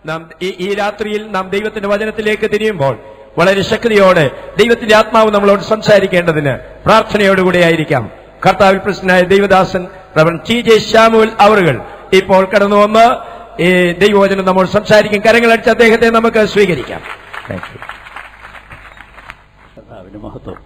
നാം ഈ- ഈ രാത്രിയിൽ നാം ദൈവത്തിന്റെ വചനത്തിലേക്ക് തിരിയുമ്പോൾ വളരെ ശക്തിയോടെ ദൈവത്തിന്റെ ആത്മാവ് നമ്മളോട് സംസാരിക്കേണ്ടതിന് പ്രാർത്ഥനയോടുകൂടി ആയിരിക്കാം കർത്താവിൽ പ്രശ്നനായ ദൈവദാസൻ റവൻ ടി ജെ ശ്യാമുൽ അവറുകൾ ഇപ്പോൾ കടന്നു വന്ന് ഈ ദൈവവചനം നമ്മോട് സംസാരിക്കും കരങ്ങളടിച്ച് അദ്ദേഹത്തെ നമുക്ക് സ്വീകരിക്കാം താങ്ക് യു കർത്താവിന് മഹത്വം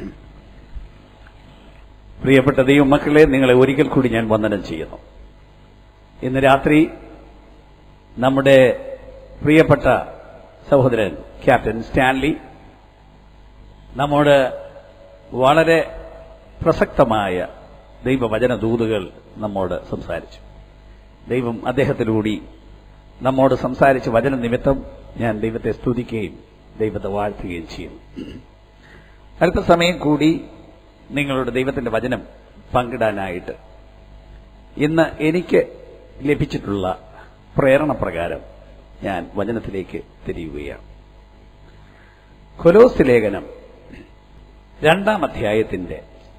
പ്രിയപ്പെട്ട ദൈവമക്കളെ നിങ്ങളെ ഒരിക്കൽ കൂടി ഞാൻ വന്ദനം ചെയ്യുന്നു ഇന്ന് രാത്രി നമ്മുടെ പ്രിയപ്പെട്ട സഹോദരൻ ക്യാപ്റ്റൻ സ്റ്റാൻലി നമ്മോട് വളരെ പ്രസക്തമായ ദൈവവചന ദൂതുകൾ നമ്മോട് സംസാരിച്ചു ദൈവം അദ്ദേഹത്തിലൂടി നമ്മോട് സംസാരിച്ച വചന നിമിത്തം ഞാൻ ദൈവത്തെ സ്തുതിക്കുകയും ദൈവത്തെ വാഴ്ത്തുകയും ചെയ്യുന്നു അല്പസമയം കൂടി നിങ്ങളുടെ ദൈവത്തിന്റെ വചനം പങ്കിടാനായിട്ട് ഇന്ന് എനിക്ക് ലഭിച്ചിട്ടുള്ള പ്രേരണ പ്രകാരം ഞാൻ വചനത്തിലേക്ക് തിരിയുകയാണ് കൊലോസ് ലേഖനം രണ്ടാം അധ്യായത്തിന്റെ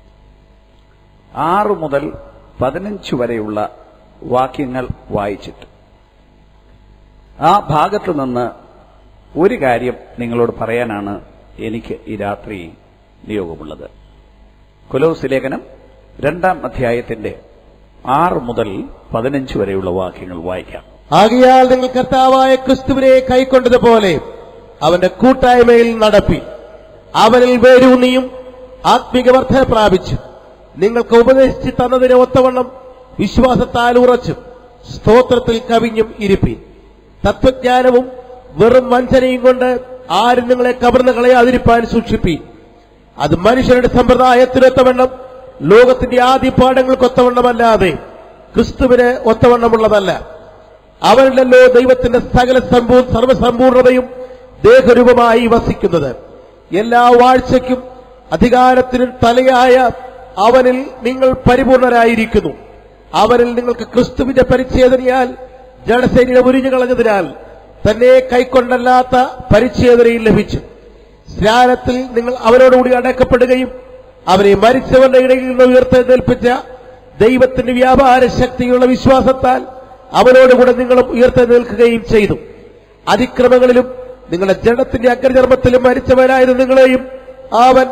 ആറ് മുതൽ പതിനഞ്ച് വരെയുള്ള വാക്യങ്ങൾ വായിച്ചിട്ട് ആ ഭാഗത്തു നിന്ന് ഒരു കാര്യം നിങ്ങളോട് പറയാനാണ് എനിക്ക് ഈ രാത്രി നിയോഗമുള്ളത് കൊലോസ് ലേഖനം രണ്ടാം അധ്യായത്തിന്റെ ആറ് മുതൽ പതിനഞ്ച് വരെയുള്ള വാക്യങ്ങൾ വായിക്കാം ആകയാൽ നിങ്ങൾ കർത്താവായ ക്രിസ്തുവിനെ കൈക്കൊണ്ടതുപോലെ അവന്റെ കൂട്ടായ്മയിൽ നടപ്പി അവനിൽ വേരൂന്നിയും ആത്മീക വർധന പ്രാപിച്ചു നിങ്ങൾക്ക് ഉപദേശിച്ച് തന്നതിന് ഒത്തവണ്ണം വിശ്വാസത്താൽ ഉറച്ചും സ്തോത്രത്തിൽ കവിഞ്ഞും ഇരിപ്പി തത്വജ്ഞാനവും വെറും വഞ്ചനയും കൊണ്ട് ആരും നിങ്ങളെ കവർന്ന് കളയാതിരിപ്പാൻ സൂക്ഷിപ്പി അത് മനുഷ്യരുടെ സമ്പ്രദായത്തിനൊത്തവണ്ണം ലോകത്തിന്റെ ആദ്യപാഠങ്ങൾക്കൊത്തവണ്ണമല്ലാതെ ക്രിസ്തുവിന് ഒത്തവണ്ണമുള്ളതല്ല അവനിലല്ലോ ദൈവത്തിന്റെ സകല സമ്പൂ സർവസമ്പൂർണതയും ദേഹരൂപമായി വസിക്കുന്നത് എല്ലാ വാഴ്ചയ്ക്കും അധികാരത്തിനും തലയായ അവനിൽ നിങ്ങൾ പരിപൂർണരായിരിക്കുന്നു അവനിൽ നിങ്ങൾക്ക് ക്രിസ്തുവിന്റെ പരിച്ഛേദനയാൽ ജഡശരീരം ഉരിഞ്ഞു കളഞ്ഞതിനാൽ തന്നെ കൈക്കൊണ്ടല്ലാത്ത പരിച്ഛേദനയും ലഭിച്ചു സ്നാനത്തിൽ നിങ്ങൾ അവരോടുകൂടി അടക്കപ്പെടുകയും അവരെ മരിച്ചവരുടെ ഇടയിൽ നിന്ന് ഉയർത്തെഴുന്നേൽപ്പിച്ച ദൈവത്തിന്റെ വ്യാപാര ശക്തിയുള്ള വിശ്വാസത്താൽ അവരോടുകൂടെ നിങ്ങളും ഉയർത്തെഴുന്നേൽക്കുകയും ചെയ്തു അതിക്രമങ്ങളിലും നിങ്ങളുടെ ജഡത്തിന്റെ അഗ്രചർമ്മത്തിലും മരിച്ചവരായിരുന്ന നിങ്ങളെയും അവൻ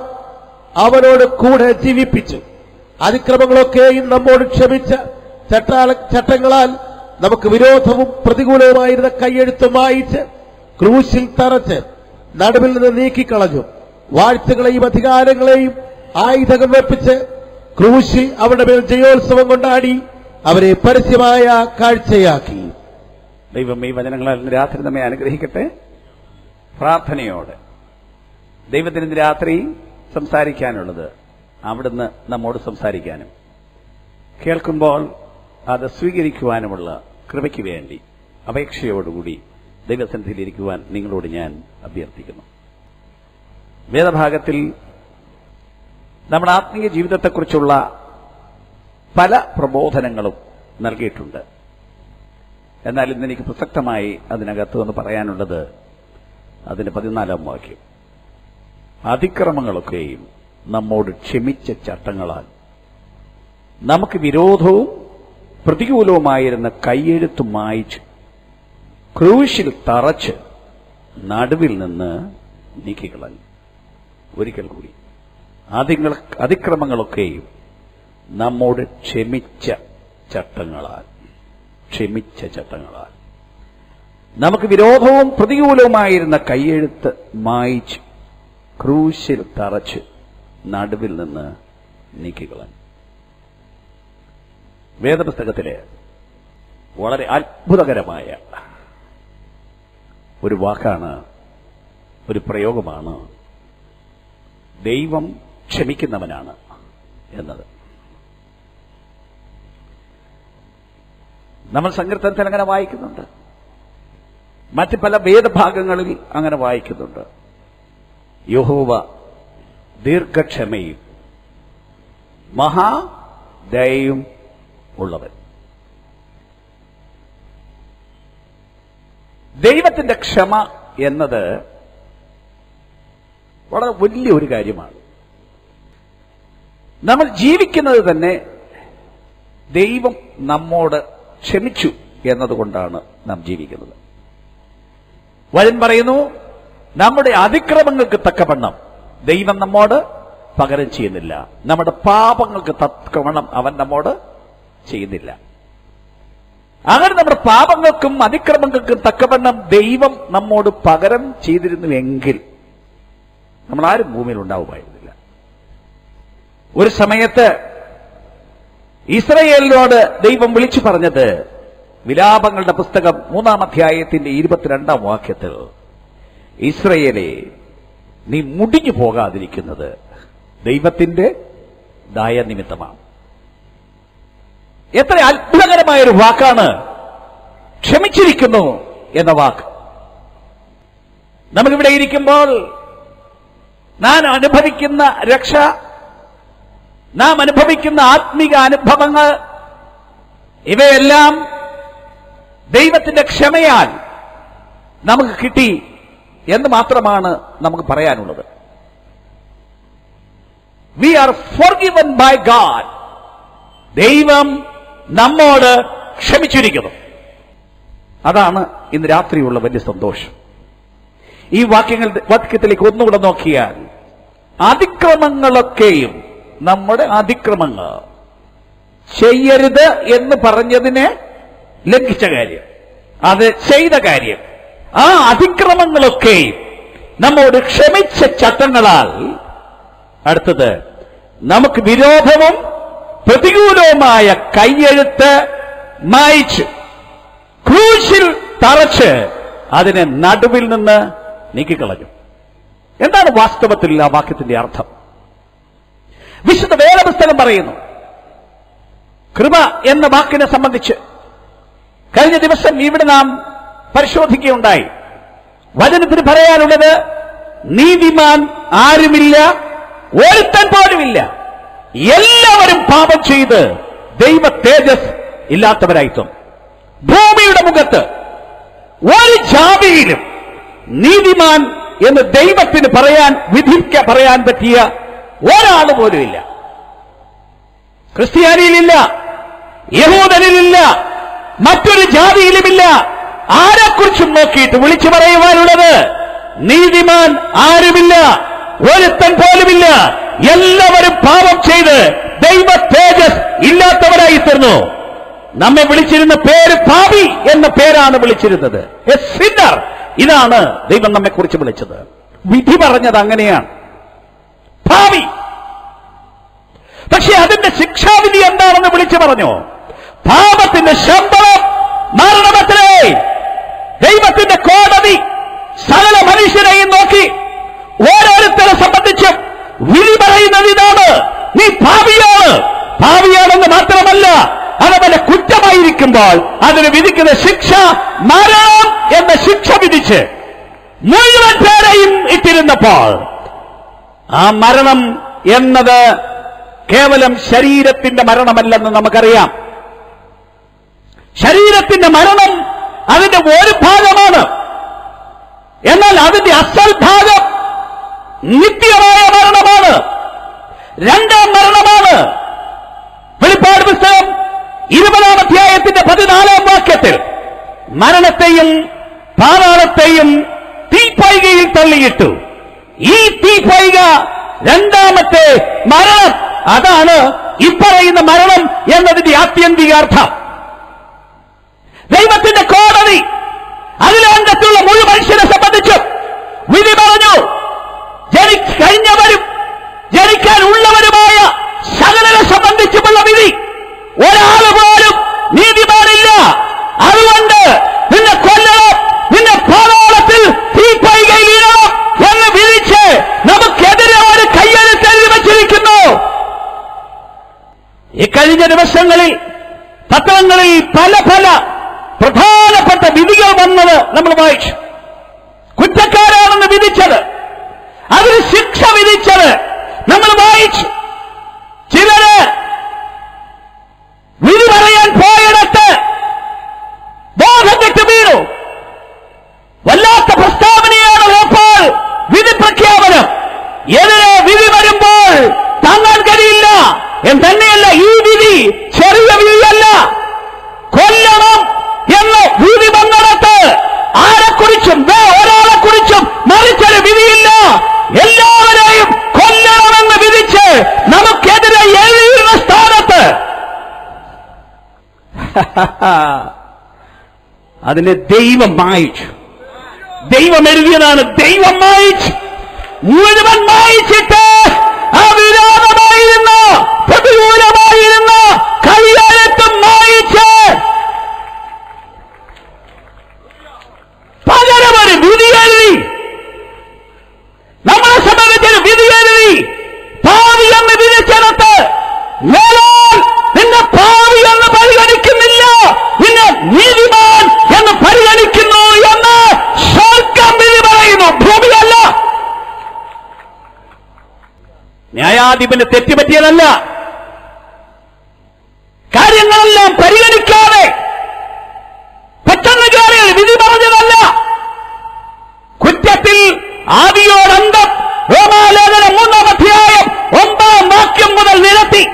അവനോട് കൂടെ ജീവിപ്പിച്ചു അതിക്രമങ്ങളൊക്കെയും നമ്മോട് ക്ഷമിച്ച ചട്ടാള ചട്ടങ്ങളാൽ നമുക്ക് വിരോധവും പ്രതികൂലവുമായിരുന്ന കൈയെഴുത്തും വായിച്ച് ക്രൂശിൽ തറച്ച് നടുവിൽ നിന്ന് നീക്കിക്കളഞ്ഞു വാഴ്ചകളെയും അധികാരങ്ങളെയും ആയുധകം വെപ്പിച്ച് ക്രൂശിൽ അവരുടെ മേൽ ജയോത്സവം കൊണ്ടാടി അവരെ പരസ്യമായ കാഴ്ചയാക്കി ദൈവം ഈ വചനങ്ങളാൽ ഇന്ന് രാത്രി നമ്മെ അനുഗ്രഹിക്കട്ടെ പ്രാർത്ഥനയോടെ ദൈവത്തിന് ഇന്ന് രാത്രി സംസാരിക്കാനുള്ളത് അവിടുന്ന് നമ്മോട് സംസാരിക്കാനും കേൾക്കുമ്പോൾ അത് സ്വീകരിക്കുവാനുമുള്ള കൃപയ്ക്ക് വേണ്ടി അപേക്ഷയോടുകൂടി ദൈവസന്നിധിയിലിരിക്കുവാൻ നിങ്ങളോട് ഞാൻ അഭ്യർത്ഥിക്കുന്നു വേദഭാഗത്തിൽ നമ്മുടെ ആത്മീയ ജീവിതത്തെക്കുറിച്ചുള്ള പല പ്രബോധനങ്ങളും നൽകിയിട്ടുണ്ട് എന്നാൽ ഇന്ന് എനിക്ക് പ്രസക്തമായി അതിനകത്ത് ഒന്ന് പറയാനുള്ളത് അതിന്റെ പതിനാലാം വാക്യം അതിക്രമങ്ങളൊക്കെയും നമ്മോട് ക്ഷമിച്ച ചട്ടങ്ങളാൽ നമുക്ക് വിരോധവും പ്രതികൂലവുമായിരുന്ന കൈയെഴുത്ത് മായിച്ച് ക്രൂശിൽ തറച്ച് നടുവിൽ നിന്ന് നീക്കിക്കളഞ്ഞു ഒരിക്കൽ കൂടി അതിങ്ങൾ അതിക്രമങ്ങളൊക്കെയും നമ്മോട് ക്ഷമിച്ച ചട്ടങ്ങളാൽ ക്ഷമിച്ച ചട്ടങ്ങളാൽ നമുക്ക് വിരോധവും പ്രതികൂലവുമായിരുന്ന കൈയെഴുത്ത് മായിച്ച് ക്രൂശിൽ തറച്ച് നടുവിൽ നിന്ന് നീക്കിക്കളഞ്ഞു വേദപുസ്തകത്തിലെ വളരെ അത്ഭുതകരമായ ഒരു വാക്കാണ് ഒരു പ്രയോഗമാണ് ദൈവം ക്ഷമിക്കുന്നവനാണ് എന്നത് നമ്മൾ സങ്കീർത്തനത്തിൽ അങ്ങനെ വായിക്കുന്നുണ്ട് മറ്റ് പല വേദഭാഗങ്ങളിൽ അങ്ങനെ വായിക്കുന്നുണ്ട് യഹോവ ദീർഘക്ഷമയും മഹാദയയും ഉള്ളവൻ ദൈവത്തിന്റെ ക്ഷമ എന്നത് വളരെ വലിയ ഒരു കാര്യമാണ് നമ്മൾ ജീവിക്കുന്നത് തന്നെ ദൈവം നമ്മോട് ക്ഷമിച്ചു എന്നതുകൊണ്ടാണ് നാം ജീവിക്കുന്നത് വചൻ പറയുന്നു നമ്മുടെ അതിക്രമങ്ങൾക്ക് തക്കവണ്ണം ദൈവം നമ്മോട് പകരം ചെയ്യുന്നില്ല നമ്മുടെ പാപങ്ങൾക്ക് തക്കവണ്ണം അവൻ നമ്മോട് ചെയ്യുന്നില്ല അങ്ങനെ നമ്മുടെ പാപങ്ങൾക്കും അതിക്രമങ്ങൾക്കും തക്കവണ്ണം ദൈവം നമ്മോട് പകരം ചെയ്തിരുന്നുവെങ്കിൽ നമ്മൾ ആരും ഭൂമിയിൽ ഉണ്ടാവുമായിരുന്നില്ല ഒരു സമയത്ത് ഇസ്രയേലിനോട് ദൈവം വിളിച്ചു പറഞ്ഞത് വിലാപങ്ങളുടെ പുസ്തകം മൂന്നാം അധ്യായത്തിന്റെ ഇരുപത്തിരണ്ടാം വാക്യത്തിൽ ഇസ്രയേലെ നീ മുടിഞ്ഞു പോകാതിരിക്കുന്നത് ദൈവത്തിന്റെ ദായനിമിത്തമാണ് എത്ര അത്ഭുതകരമായ ഒരു വാക്കാണ് ക്ഷമിച്ചിരിക്കുന്നു എന്ന വാക്ക് നമുക്കിവിടെ ഇരിക്കുമ്പോൾ നാം അനുഭവിക്കുന്ന രക്ഷ നാം അനുഭവിക്കുന്ന ആത്മിക അനുഭവങ്ങൾ ഇവയെല്ലാം ദൈവത്തിന്റെ ക്ഷമയാൽ നമുക്ക് കിട്ടി എന്ന് മാത്രമാണ് നമുക്ക് പറയാനുള്ളത് we are forgiven by God ദൈവം നമ്മോട് ക്ഷമിച്ചിരിക്കുന്നു അതാണ് ഇന്ന് രാത്രിയുള്ള വലിയ സന്തോഷം ഈ വാക്യങ്ങൾ വാക്യത്തിലേക്ക് ഒന്നുകൂടെ നോക്കിയാൽ അതിക്രമങ്ങളൊക്കെയും നമ്മുടെ അതിക്രമങ്ങൾ ചെയ്യരുത് എന്ന് പറഞ്ഞതിനെ ലംഘിച്ച കാര്യം അത് ചെയ്ത കാര്യം ആ അതിക്രമങ്ങളൊക്കെയും നമ്മോട് ക്ഷമിച്ച ചട്ടങ്ങളാൽ അടുത്തത് നമുക്ക് വിരോധവും പ്രതികൂലവുമായ കയ്യെഴുത്ത് മായിച്ചു ക്രൂശിൽ തറച്ച് അതിനെ നടുവിൽ നിന്ന് നീക്കിക്കളഞ്ഞു എന്താണ് വാസ്തവത്തിൽ ആ വാക്യത്തിന്റെ അർത്ഥം വിശുദ്ധ വേദപുസ്തകം പറയുന്നു കൃപ എന്ന വാക്കിനെ സംബന്ധിച്ച് കഴിഞ്ഞ ദിവസം ഇവിടെ നാം പരിശോധിക്കുകയുണ്ടായി വചനത്തിന് പറയാനുള്ളത് നീതിമാൻ ആരുമില്ല ഒരുത്തൻ പോലുമില്ല എല്ലാവരും പാപം ചെയ്ത് ദൈവ തേജസ് ഇല്ലാത്തവരായിത്തും ഭൂമിയുടെ മുഖത്ത് ഒരു ജാതിയിലും നീതിമാൻ എന്ന് ദൈവത്തിന് പറയാൻ വിധിക്ക പറയാൻ പറ്റിയ ഒരാൾ പോലുമില്ല ക്രിസ്ത്യാനിയിലില്ല യഹൂദനിലില്ല മറ്റൊരു ജാതിയിലുമില്ല ആരെക്കുറിച്ചും നോക്കിയിട്ട് വിളിച്ചു പറയുവാനുള്ളത് നീതിമാൻ ആരുമില്ല ഒരുത്തൻ പോലുമില്ല എല്ലാവരും പാപം ചെയ്ത് ദൈവ തേജസ് ഇല്ലാത്തവരായി തീർന്നു നമ്മെ വിളിച്ചിരുന്ന പേര് പാപി എന്ന പേരാണ് വിളിച്ചിരുന്നത് എ സിന്നർ ഇതാണ് ദൈവം നമ്മെ കുറിച്ച് വിളിച്ചത് വിധി പറഞ്ഞത് അങ്ങനെയാണ് ഭാവി പക്ഷെ അതിന്റെ ശിക്ഷാവിധി എന്താണെന്ന് വിളിച്ചു പറഞ്ഞു പാപത്തിന്റെ ശമ്പളം മരണമത്രേ ദൈവത്തിന്റെ കോടതി സകല മനുഷ്യരെയും നോക്കി ഓരോരുത്തരെ സംബന്ധിച്ചും വിധി പറയുന്നത് ഇതാണ് നീ ഭാവിയാണ് ഭാവിയാണെന്ന് മാത്രമല്ല അതവന്റെ കുറ്റമായിരിക്കുമ്പോൾ അതിന് വിധിക്കുന്ന ശിക്ഷ മരണം എന്ന ശിക്ഷ വിധിച്ച് മുഴുവൻ പേരെയും ഇട്ടിരുന്നപ്പോൾ ആ മരണം എന്നത് കേവലം ശരീരത്തിന്റെ മരണമല്ലെന്ന് നമുക്കറിയാം ശരീരത്തിന്റെ മരണം അതിന്റെ ഒരു ഭാഗമാണ് എന്നാൽ അതിന്റെ അസൽ ഭാഗം നിത്യമായ മരണമാണ് രണ്ടാം മരണമാണ് വെളിപ്പാട് പുസ്തകം ഇരുപതാം അധ്യായത്തിന്റെ പതിനാലാം വാക്യത്തിൽ മരണത്തെയും പാതാളത്തെയും തീപ്പൈകയിൽ തള്ളിയിട്ടു ഈ തീപ്പൈക രണ്ടാമത്തെ മരണം അതാണ് ഈ പറയുന്ന മരണം എന്നതിന്റെ ആത്യന്തികാർത്ഥം ദൈവത്തിന്റെ കോടതി അതിലകത്തുള്ള മുഴുവൻ മനുഷ്യനെ സംബന്ധിച്ച് വിധി പറഞ്ഞു ജനി കഴിഞ്ഞവരും ജനിക്കാനുള്ളവരുമായ സകലരെ സംബന്ധിച്ചുമുള്ള വിധി ഒരാൾ പോലും നീതിമാനില്ല അതുകൊണ്ട് നിന്നെ കൊല്ലണം നിന്നെ പാതാളത്തിൽ തീപ്പൈകയിലിടണം എന്ന് വിധിച്ച് നമുക്കെതിരെ ഒരു കയ്യെഴുത്ത് എഴുതി വച്ചിരിക്കുന്നു ഇക്കഴിഞ്ഞ ദിവസങ്ങളിൽ പത്രങ്ങളിൽ പല പല പ്രധാനപ്പെട്ട വിധികൾ വന്നത് നമ്മൾ വായിച്ചു കുറ്റക്കാരാണെന്ന് വിധിച്ചത് അതിന് ശിക്ഷ വിധിച്ചത് നമ്മൾ വായിച്ചു ചിലര് വിധി പറയാൻ പോയിടത്ത് ബോധം കെട്ട് വീണു വല്ലാത്ത പ്രസ്താവനയാണ് അപ്പോൾ വിധി പ്രഖ്യാപനം എതിരെ വിധി വരുമ്പോൾ താങ്ങാൻ കഴിയില്ല എന്ന് തന്നെയല്ല ഈ വിധി ചെറിയ വിധിയല്ല കൊല്ലണം എന്ന് വിധി വന്നിടത്ത് ആരെക്കുറിച്ചും വേ- ഒരാ അതിനെ ദൈവം മായിച്ചു ദൈവം എഴുതിയതാണ് ദൈവം മായിച്ചു മുഴുവൻ മായിച്ചിട്ട് അവിരോധമായിരുന്ന പ്രതികൂലമായിരുന്ന കൈകാലത്തും മായിച്ച് പകരം ഒരു വിധി എഴുതി നമ്മളെ സംബന്ധിച്ചൊരു വിധി എഴുതി പാവി എന്ന് വിധിച്ചെടുത്ത് മേലാൽ നിന്നെ പാവി എന്ന് പരിഗണിക്കുന്നില്ല നിന്നെ നീതിമാൻ എന്ന് പരിഗണിക്കുന്നു എന്ന് സ്വർഗം വിധി പറയുന്നു ഭൂമിയല്ല ന്യായാധിപന് തെറ്റുപറ്റിയതല്ല കാര്യങ്ങളെല്ലാം പരിഗണിക്കാതെ പെട്ടെന്ന് കയറി വിധി പറഞ്ഞതല്ല കുറ്റത്തിൽ ആദിയോടന്തം റോമാലേഖനം മൂന്നാം അധ്യായം ഒമ്പതാം വാക്യം മുതൽ നിരത്തി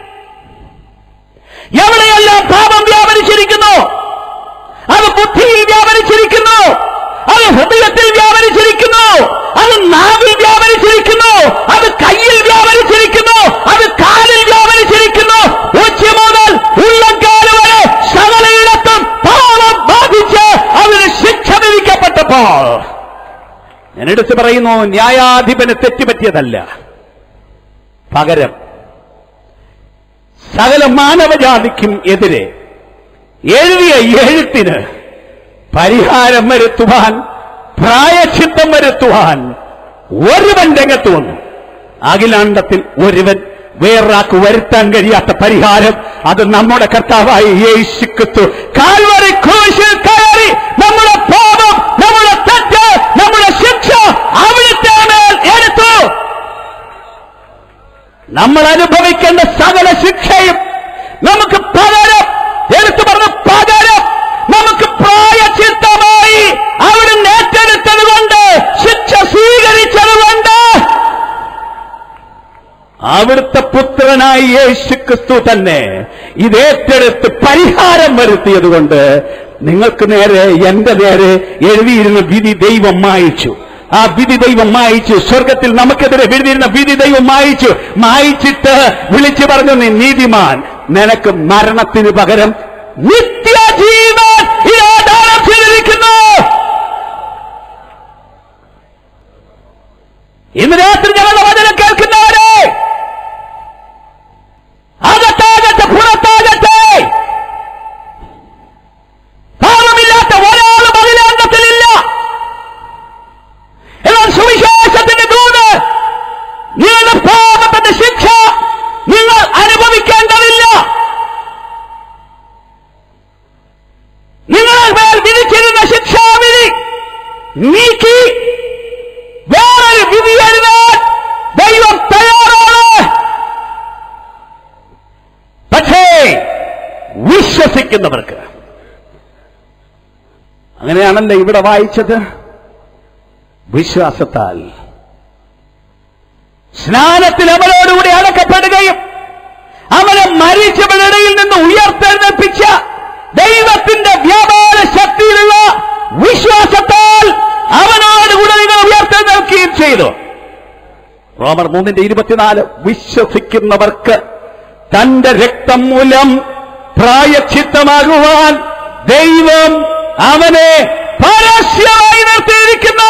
എവിടെയെല്ലാം പാപം വ്യാപരിച്ചിരിക്കുന്നു അത് ബുദ്ധിയിൽ വ്യാപരിച്ചിരിക്കുന്നു അത് ഹൃദയത്തിൽ വ്യാപരിച്ചിരിക്കുന്നു അത് നാവിൽ വ്യാപരിച്ചിരിക്കുന്നു അത് കയ്യിൽ വ്യാപരിച്ചിരിക്കുന്നു അത് കാലിൽ വ്യാപരിച്ചിരിക്കുന്നു ഉച്ച മുതൽ ഉള്ളക്കാല് വരെ സകലയിടത്തും പാപം ബാധിച്ച് അതിന് ശിക്ഷ വിധിക്കപ്പെട്ടപ്പോൾ ഞാൻ എടുത്തു പറയുന്നു ന്യായാധിപന് തെറ്റുപറ്റിയതല്ല പകരം സകല മാനവജാതിക്കും എതിരെ എഴുതിയ എഴുത്തിന് പരിഹാരം വരുത്തുവാൻ പ്രായച്ചിത്തം വരുത്തുവാൻ ഒരുവൻ രംഗത്ത് വന്നു അഖിലാണ്ടത്തിൽ ഒരുവൻ വേറൊരാൾക്ക് വരുത്താൻ കഴിയാത്ത പരിഹാരം അത് നമ്മുടെ കർത്താവായി യേശുക്രിസ്തു കാൽവറി ക്രൂശിൽ കയറി നമ്മുടെ പാപം നമ്മുടെ തെറ്റ് നമ്മുടെ ശിക്ഷ അവിടുത്തെ മേൽ എടുത്തു നമ്മൾ അനുഭവിക്കേണ്ട സകല ശിക്ഷയും നമുക്ക് പകരം എടുത്തു പറഞ്ഞ പകരം നമുക്ക് പ്രായച്ചിത്തമായി അവിടുന്ന് ഏറ്റെടുത്തത് കൊണ്ട് ശിക്ഷ സ്വീകരിച്ചത് കൊണ്ട് അവിടുത്തെ പുത്രനായി യേശു ക്രിസ്തു തന്നെ ഇത് ഏറ്റെടുത്ത് പരിഹാരം വരുത്തിയത് കൊണ്ട് നിങ്ങൾക്ക് നേരെ എന്റെ നേരെ എഴുതിയിരുന്ന വിധി ദൈവം മായിച്ചു ആ വിധി ദൈവം മായിച്ചു സ്വർഗത്തിൽ നമുക്കെതിരെ എഴുതിയിരുന്ന വിധി ദൈവം മായിച്ചു മായിച്ചിട്ട് വിളിച്ചു പറഞ്ഞു നീ നീതിമാൻ നിനക്ക് മരണത്തിന് പകരം നിത്യജീവൻ ഇതാ ദാനം ചെയ്തിരിക്കുന്നു ഇന്ന് രാത്രി ഞങ്ങളുടെ വചനം കേൾക്കുന്നവരെ അകത്താകട്ടെ പുറത്താകട്ടെ പാപമില്ലാത്ത ഒരാളും അതിലംഗത്തിലില്ല എന്നാൽ സുവിശേഷത്തിന്റെ ദൂത് നിങ്ങളുടെ പാപത്തിന്റെ ശിക്ഷ നിങ്ങൾ അനുഭവിക്കേണ്ടതില്ല നിങ്ങളുടെ മേൽ വിധിച്ചിരുന്ന ശിക്ഷാവിധി നീക്കി വേറൊരു വിധി എഴുതാൻ ദൈവം തയ്യാറാണ് പക്ഷേ വിശ്വസിക്കുന്നവർക്ക് അങ്ങനെയാണല്ലോ ഇവിടെ വായിച്ചത് വിശ്വാസത്താൽ സ്നാനത്തിൽ അവനോടുകൂടി അടക്കപ്പെടുകയും അവനെ മരിച്ചവനിടയിൽ നിന്ന് ഉയർത്തെഴുന്നേൽപ്പിച്ച ദൈവത്തിന്റെ വ്യാപാര ശക്തിയിലുള്ള വിശ്വാസത്താൽ അവനോടുകൂടി നിങ്ങൾ ഉയർത്തെഴുന്നേൽക്കുകയും ചെയ്തു റോമർ മൂന്നിന്റെ ഇരുപത്തിനാല് വിശ്വസിക്കുന്നവർക്ക് തന്റെ രക്തം മൂലം പ്രായച്ചിത്തമാകുവാൻ ദൈവം അവനെ പരസ്യമായി നിർത്തിയിരിക്കുന്നു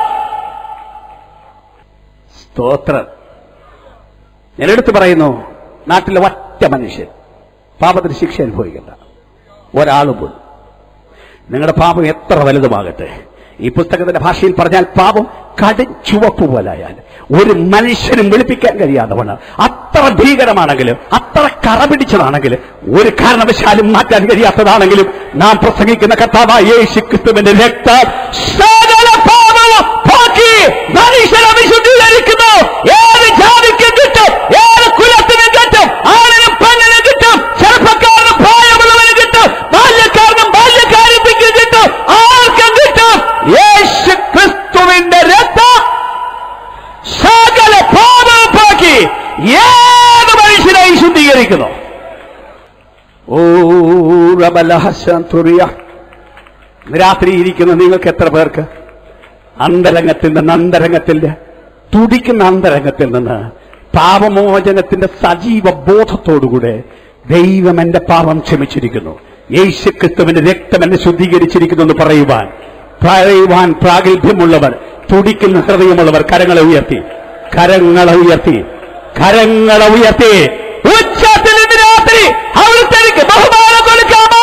സ്തോത്രം ഞാനെടുത്ത് പറയുന്നു നാട്ടിലെ ഒറ്റ മനുഷ്യൻ പാപത്തിന് ശിക്ഷ അനുഭവിക്കണ്ട ഒരാളും പോലും നിങ്ങളുടെ പാപം എത്ര വലുതുമാകട്ടെ ഈ പുസ്തകത്തിന്റെ ഭാഷയിൽ പറഞ്ഞാൽ പാപം കടും ചുവപ്പ് പോലായാൽ ഒരു മനുഷ്യനും വെളുപ്പിക്കാൻ കഴിയാത്തവണ് അത്ര ഭീകരമാണെങ്കിലും അത്ര കറ പിടിച്ചതാണെങ്കിലും ഒരു കാരണവശാലും മാറ്റാൻ കഴിയാത്തതാണെങ്കിലും നാം പ്രസംഗിക്കുന്ന കർത്താവായ യേശു ക്രിസ്തുവിന്റെ രക്തം സകല പാപവും പോക്കി മനുഷ്യനെ വിശുദ്ധീകരിക്കുന്നു ഏത് ജാതിക്കും കിട്ടും ഏത് കുലത്തിനും കിട്ടും ആണിനും പെണ്ണിനും കിട്ടും ചെറുപ്പക്കാരനും പ്രായമുള്ളവനും കിട്ടും ബാല്യക്കാരനും ബാല്യക്കാരിപ്പിക്കും കിട്ടും ആർക്കും കിട്ടും യേശു ക്രിസ്തുവിന്റെ രക്തം സകല പാപവും പോക്കി ഏത് മനുഷ്യനെയും ശുദ്ധീകരിക്കുന്നു ഓ റബലഹസന്തുറിയ രാത്രി ഇരിക്കുന്ന നിങ്ങൾക്ക് എത്ര പേർക്ക് അന്തരംഗത്തിൽ നിന്ന് അന്തരംഗത്തിന്റെ തുടിക്കുന്ന അന്തരംഗത്തിൽ നിന്ന് പാപമോചനത്തിന്റെ സജീവ ബോധത്തോടുകൂടെ ദൈവം എന്റെ പാപം ക്ഷമിച്ചിരിക്കുന്നു യേശു ക്രിസ്തുവിന്റെ രക്തം എന്നെ ശുദ്ധീകരിച്ചിരിക്കുന്നു എന്ന് പറയുവാൻ പറയുവാൻ പ്രാഗൽഭ്യമുള്ളവർ തുടിക്കുന്ന ഹൃദയമുള്ളവർ കരങ്ങളെ ഉയർത്തി കരങ്ങളെ ഉയർത്തി കരങ്ങളെ ഉയർത്തി ഉച്ചത്തിൽ ഇന്ന് രാത്രി അവിടുത്തെ ബഹുമാനം കൊടുക്കാമോ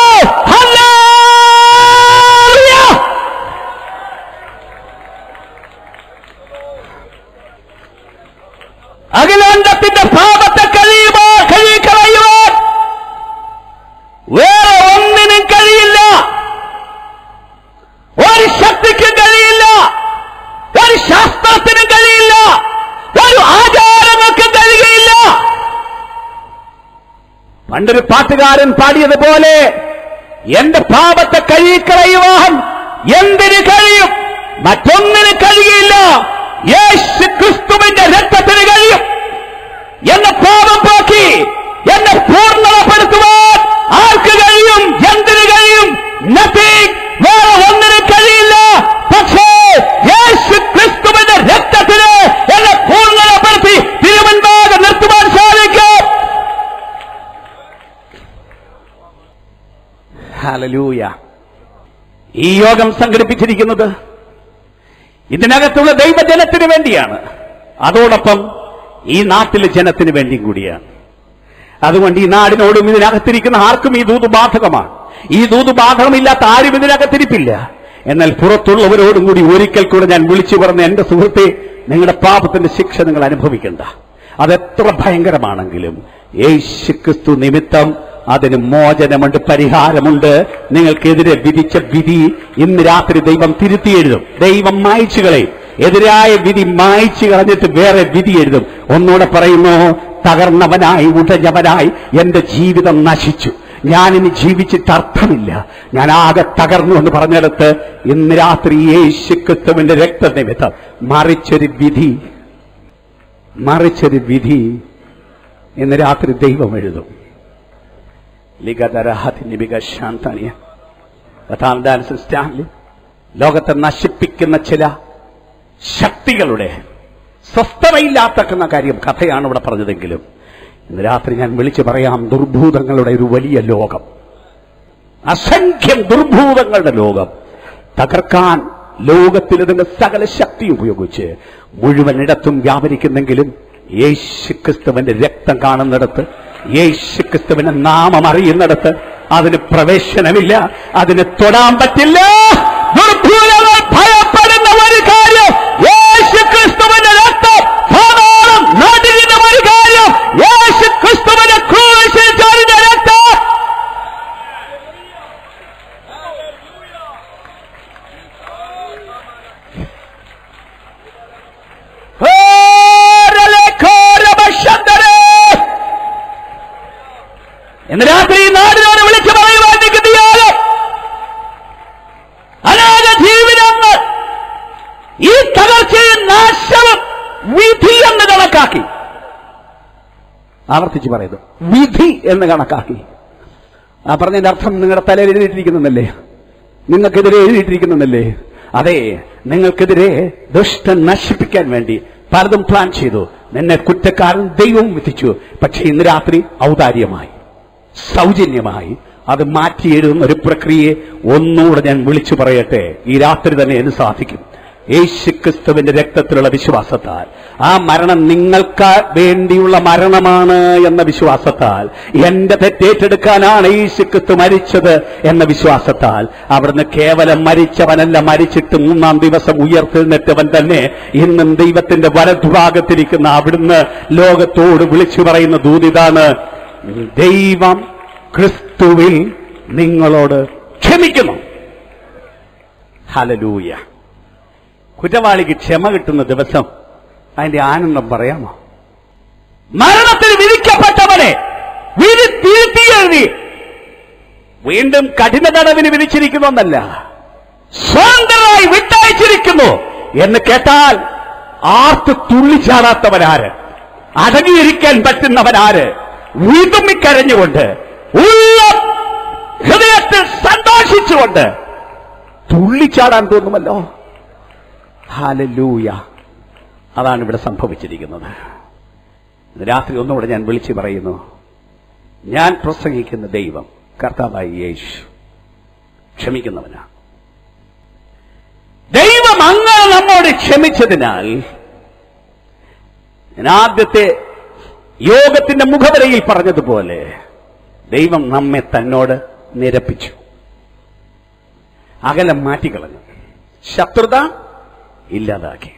ഹല്ലേലൂയ! അഖിലാണ്ടത്തിന്റെ പാപത്തെ കഴിയുമോ കഴിക്കളയുവാൻ വേറെ ഒന്നിനും കഴിയില്ല ഒരു ശക്തിക്കും കഴിയില്ല ഒരു ശാസ്ത്രത്തിനും കഴിയില്ല ഒരു ആചാരങ്ങൾക്കും കഴിയുകയില്ല പണ്ടൊരു പാട്ടുകാരൻ പാടിയതുപോലെ എന്റെ പാപത്തെ കഴുകിക്കളയുവാൻ എന്തിന് കഴിയും മറ്റൊന്നിന് കഴിയില്ല യേശു ക്രിസ്തുവിന്റെ രക്തത്തിന് കഴിയും എന്നെ പാപം പോക്കി എന്നെ പൂർണ്ണതപ്പെടുത്തുവാൻ ആർക്ക് കഴിയും എന്തിന് കഴിയും നത്തിങ് വേറെ ഒന്നിനും കഴിയില്ല പക്ഷേ യേശു ക്രിസ്തുവിന്റെ രക്തത്തിന് എന്നെ പൂർണ്ണതപ്പെടുത്തി തിരുവൻപാകെ നിർത്തുവാൻ സാധിക്കും ഹല്ലേലൂയ ഈ യോഗം സംഘടിപ്പിച്ചിരിക്കുന്നത് ഇതിനകത്തുള്ള ദൈവജനത്തിന് വേണ്ടിയാണ് അതോടൊപ്പം ഈ നാട്ടിലെ ജനത്തിന് വേണ്ടിയും കൂടിയാണ് അതുകൊണ്ട് ഈ നാടിനോടും ഇതിനകത്തിരിക്കുന്ന ആർക്കും ഈ ദൂത് ബാധകമാണ് ഈ ദൂത് ബാധകമില്ലാത്ത ആരും ഇതിനകത്തിരിപ്പില്ല എന്നാൽ പുറത്തുള്ളവരോടും കൂടി ഒരിക്കൽ കൂടെ ഞാൻ വിളിച്ചു പറഞ്ഞ എന്റെ സുഹൃത്തെ നിങ്ങളുടെ പാപത്തിന്റെ ശിക്ഷ നിങ്ങൾ അനുഭവിക്കണ്ട അതെത്ര ഭയങ്കരമാണെങ്കിലും യേശു ക്രിസ്തു നിമിത്തം അതിന് മോചനമുണ്ട് പരിഹാരമുണ്ട് നിങ്ങൾക്കെതിരെ വിധിച്ച വിധി ഇന്ന് രാത്രി ദൈവം തിരുത്തി എഴുതും ദൈവം മായ്ച്ചു കളയും എതിരായ വിധി മായ്ച്ചു കളഞ്ഞിട്ട് വേറെ വിധി എഴുതും ഒന്നുകൂടെ പറയുന്നു തകർന്നവനായി ഉടഞ്ഞവനായി എന്റെ ജീവിതം നശിച്ചു ഞാനിനി ജീവിച്ചിട്ട് അർത്ഥമില്ല ഞാൻ ആകെ തകർന്നു എന്ന് പറഞ്ഞിടത്ത് ഇന്ന് രാത്രി യേശു ക്രിസ്തുവിന്റെ രക്തനിമിത്തം മറിച്ചൊരു വിധി മറിച്ചൊരു വിധി ഇന്ന് രാത്രി ദൈവം എഴുതും ലിഖതരഹതിനിബിക ശാന്താനിയ കഥാന്താൻസ് സ്റ്റാൻലി ലോകത്തെ നശിപ്പിക്കുന്ന ചില ശക്തികളുടെ സ്വസ്ഥതയില്ലാത്തക്കുന്ന കാര്യം കഥയാണ് ഇവിടെ പറഞ്ഞതെങ്കിലും ഇന്ന് രാത്രി ഞാൻ വിളിച്ചു പറയാം ദുർഭൂതങ്ങളുടെ ഒരു വലിയ ലോകം അസംഖ്യം ദുർഭൂതങ്ങളുടെ ലോകം തകർക്കാൻ ലോകത്തിൽ ഇതിന്റെ സകല ശക്തി ഉപയോഗിച്ച് മുഴുവനിടത്തും വ്യാപരിക്കുന്നെങ്കിലും യേശുക്രിസ്തുവിന്റെ രക്തം കാണുന്നിടത്ത് യേശുക്രിസ്തുവിന്റെ നാമം അറിയുന്നിടത്ത് അതിന് പ്രവേശനമില്ല അതിന് തൊടാൻ പറ്റില്ല ദുർഭൂതങ്ങൾ ഭയപ്പെടുന്ന ഒരു കാര്യം യേശുക്രിസ്തുവിന്റെ രക്തം പാതാളം നടുകിന്റെ ഒരു കാര്യം യേശുക്രിസ്തുവിന്റെ ക്രൂശിൽ ചൊരിഞ്ഞ രക്തം ഇന്ന് രാത്രി ഈ നാടിനോട് വിളിച്ചു പറയുവാൻ നിൽക്കുന്നയാള് അനാഥ ജീവിതങ്ങൾ ഈ തകർച്ചയും നാശവും വിധി എന്ന് കണക്കാക്കി ആവർത്തിച്ച് പറയുന്നു വിധി എന്ന് കണക്കാക്കി ആ പറഞ്ഞതിന്റെ അർത്ഥം നിങ്ങളുടെ തലയിൽ എഴുതിയിട്ടിരിക്കുന്നല്ലേ നിങ്ങൾക്കെതിരെ എഴുതിയിട്ടിരിക്കുന്നല്ലേ അതെ നിങ്ങൾക്കെതിരെ ദുഷ്ടൻ നശിപ്പിക്കാൻ വേണ്ടി പലതും പ്ലാൻ ചെയ്തു നിന്നെ കുറ്റക്കാരൻ ദൈവവും വിധിച്ചു പക്ഷെ ഇന്ന് രാത്രി ഔദാര്യമായി സൗജന്യമായി അത് മാറ്റി എഴുതുന്ന ഒരു പ്രക്രിയയെ ഒന്നുകൂടെ ഞാൻ വിളിച്ചു പറയട്ടെ ഈ രാത്രി തന്നെ എന്ന് സാധിക്കും യേശുക്രിസ്തുവിന്റെ രക്തത്തിലുള്ള വിശ്വാസത്താൽ ആ മരണം നിങ്ങൾക്ക് വേണ്ടിയുള്ള മരണമാണ് എന്ന വിശ്വാസത്താൽ എന്റെ തെറ്റേറ്റെടുക്കാനാണ് യേശുക്രിസ്തു മരിച്ചത് എന്ന വിശ്വാസത്താൽ അവിടുന്ന് കേവലം മരിച്ചവനല്ല മരിച്ചിട്ട് മൂന്നാം ദിവസം ഉയർത്തെഴുന്നേറ്റവൻ തന്നെ ഇന്നും ദൈവത്തിന്റെ വലതുഭാഗത്തിരിക്കുന്ന അവിടുന്ന് ലോകത്തോട് വിളിച്ചു പറയുന്ന ദൂതിതാണ് ദൈവം ക്രിസ്തുവിൽ നിങ്ങളോട് ക്ഷമിക്കുന്നു ഹലലൂയ കുറ്റവാളിക്ക് ക്ഷമ കിട്ടുന്ന ദിവസം അതിന്റെ ആനന്ദം പറയാമോ മരണത്തിന് വിധിക്കപ്പെട്ടവനെ വിധി തിരുത്തി എഴുതി വീണ്ടും കഠിന തടവിന് വിധിച്ചിരിക്കുന്നൊന്നല്ല സ്വതന്ത്രമായി വിട്ടയച്ചിരിക്കുന്നു എന്ന് കേട്ടാൽ ആർത്ത് തുള്ളിച്ചാടാത്തവനാര് അടങ്ങിയിരിക്കാൻ പറ്റുന്നവനാര് വീതുമ്മിക്കരഞ്ഞുകൊണ്ട് ഉള്ള ഹൃദയത്തിൽ സന്തോഷിച്ചുകൊണ്ട് തുള്ളിച്ചാടാൻ തോന്നുമല്ലോ ഹാലലൂയ അതാണ് ഇവിടെ സംഭവിച്ചിരിക്കുന്നത് ഇന്ന് രാത്രി ഒന്നുകൂടെ ഞാൻ വിളിച്ചു പറയുന്നു ഞാൻ പ്രസംഗിക്കുന്ന ദൈവം കർത്താവായി യേശു ക്ഷമിക്കുന്നവനാണ് ദൈവം അങ്ങനെ നമ്മോട് ക്ഷമിച്ചതിനാൽ ഞാൻ ആദ്യത്തെ യോഗത്തിന്റെ മുഖവരയിൽ പറഞ്ഞതുപോലെ ദൈവം നമ്മെ തന്നോട് നിരപ്പിച്ചു അകലം മാറ്റിക്കളഞ്ഞു ശത്രുത ഇല്ലാതാക്കി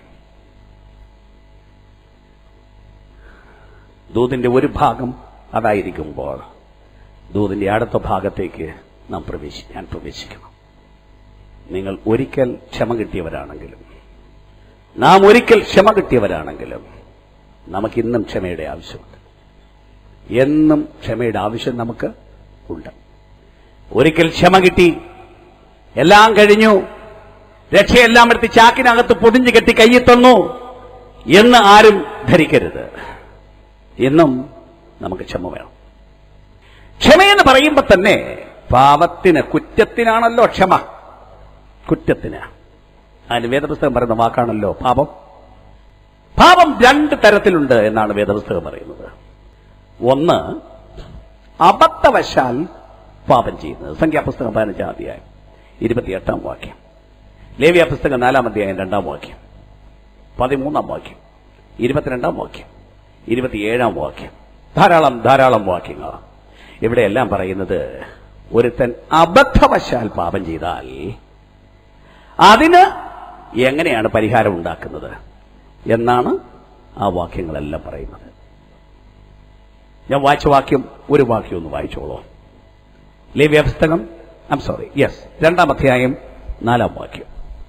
ദൂതിന്റെ ഒരു ഭാഗം അതായിരിക്കുമ്പോൾ ദൂതിന്റെ അടുത്ത ഭാഗത്തേക്ക് നാം പ്രവേശി ഞാൻ പ്രവേശിക്കണം നിങ്ങൾ ഒരിക്കൽ ക്ഷമ കിട്ടിയവരാണെങ്കിലും നാം ഒരിക്കൽ ക്ഷമ കിട്ടിയവരാണെങ്കിലും നമുക്കിന്നും ക്ഷമയുടെ ആവശ്യമുണ്ട് എന്നും ക്ഷമയുടെ ആവശ്യം നമുക്ക് ഉണ്ട് ഒരിക്കൽ ക്ഷമ കിട്ടി എല്ലാം കഴിഞ്ഞു രക്ഷയെല്ലാം എടുത്ത് ചാക്കിനകത്ത് പൊതിഞ്ഞു കെട്ടി കയ്യിൽ തന്നു എന്ന് ആരും ധരിക്കരുത് എന്നും നമുക്ക് ക്ഷമ വേണം ക്ഷമയെന്ന് പറയുമ്പോൾ തന്നെ പാപത്തിന് കുറ്റത്തിനാണല്ലോ ക്ഷമ കുറ്റത്തിന് അതിന് വേദപുസ്തകം പറയുന്ന വാക്കാണല്ലോ പാപം പാപം രണ്ട് തരത്തിലുണ്ട് എന്നാണ് വേദപുസ്തകം പറയുന്നത് ഒന്ന് അബദ്ധവശാൽ പാപം ചെയ്യുന്നത് സംഖ്യാപുസ്തകം പതിനഞ്ചാം അധ്യായം ഇരുപത്തിയെട്ടാം വാക്യം ലേവ്യ പുസ്തകം നാലാം അധ്യായം രണ്ടാം വാക്യം പതിമൂന്നാം വാക്യം ഇരുപത്തിരണ്ടാം വാക്യം ഇരുപത്തിയേഴാം വാക്യം ധാരാളം ധാരാളം വാക്യങ്ങൾ ഇവിടെയെല്ലാം പറയുന്നത് ഒരുത്തൻ അബദ്ധവശാൽ പാപം ചെയ്താൽ അതിന് എങ്ങനെയാണ് പരിഹാരം ഉണ്ടാക്കുന്നത് എന്നാണ് ആ വാക്യങ്ങളെല്ലാം പറയുന്നത് ഞാൻ വായിച്ച വാക്യം ഒരു വാക്യം ഒന്ന് വായിച്ചോളൂ ലേവ്യ പുസ്തകം ഐം സോറി യെസ് രണ്ടാം അധ്യായം നാലാം വാക്യം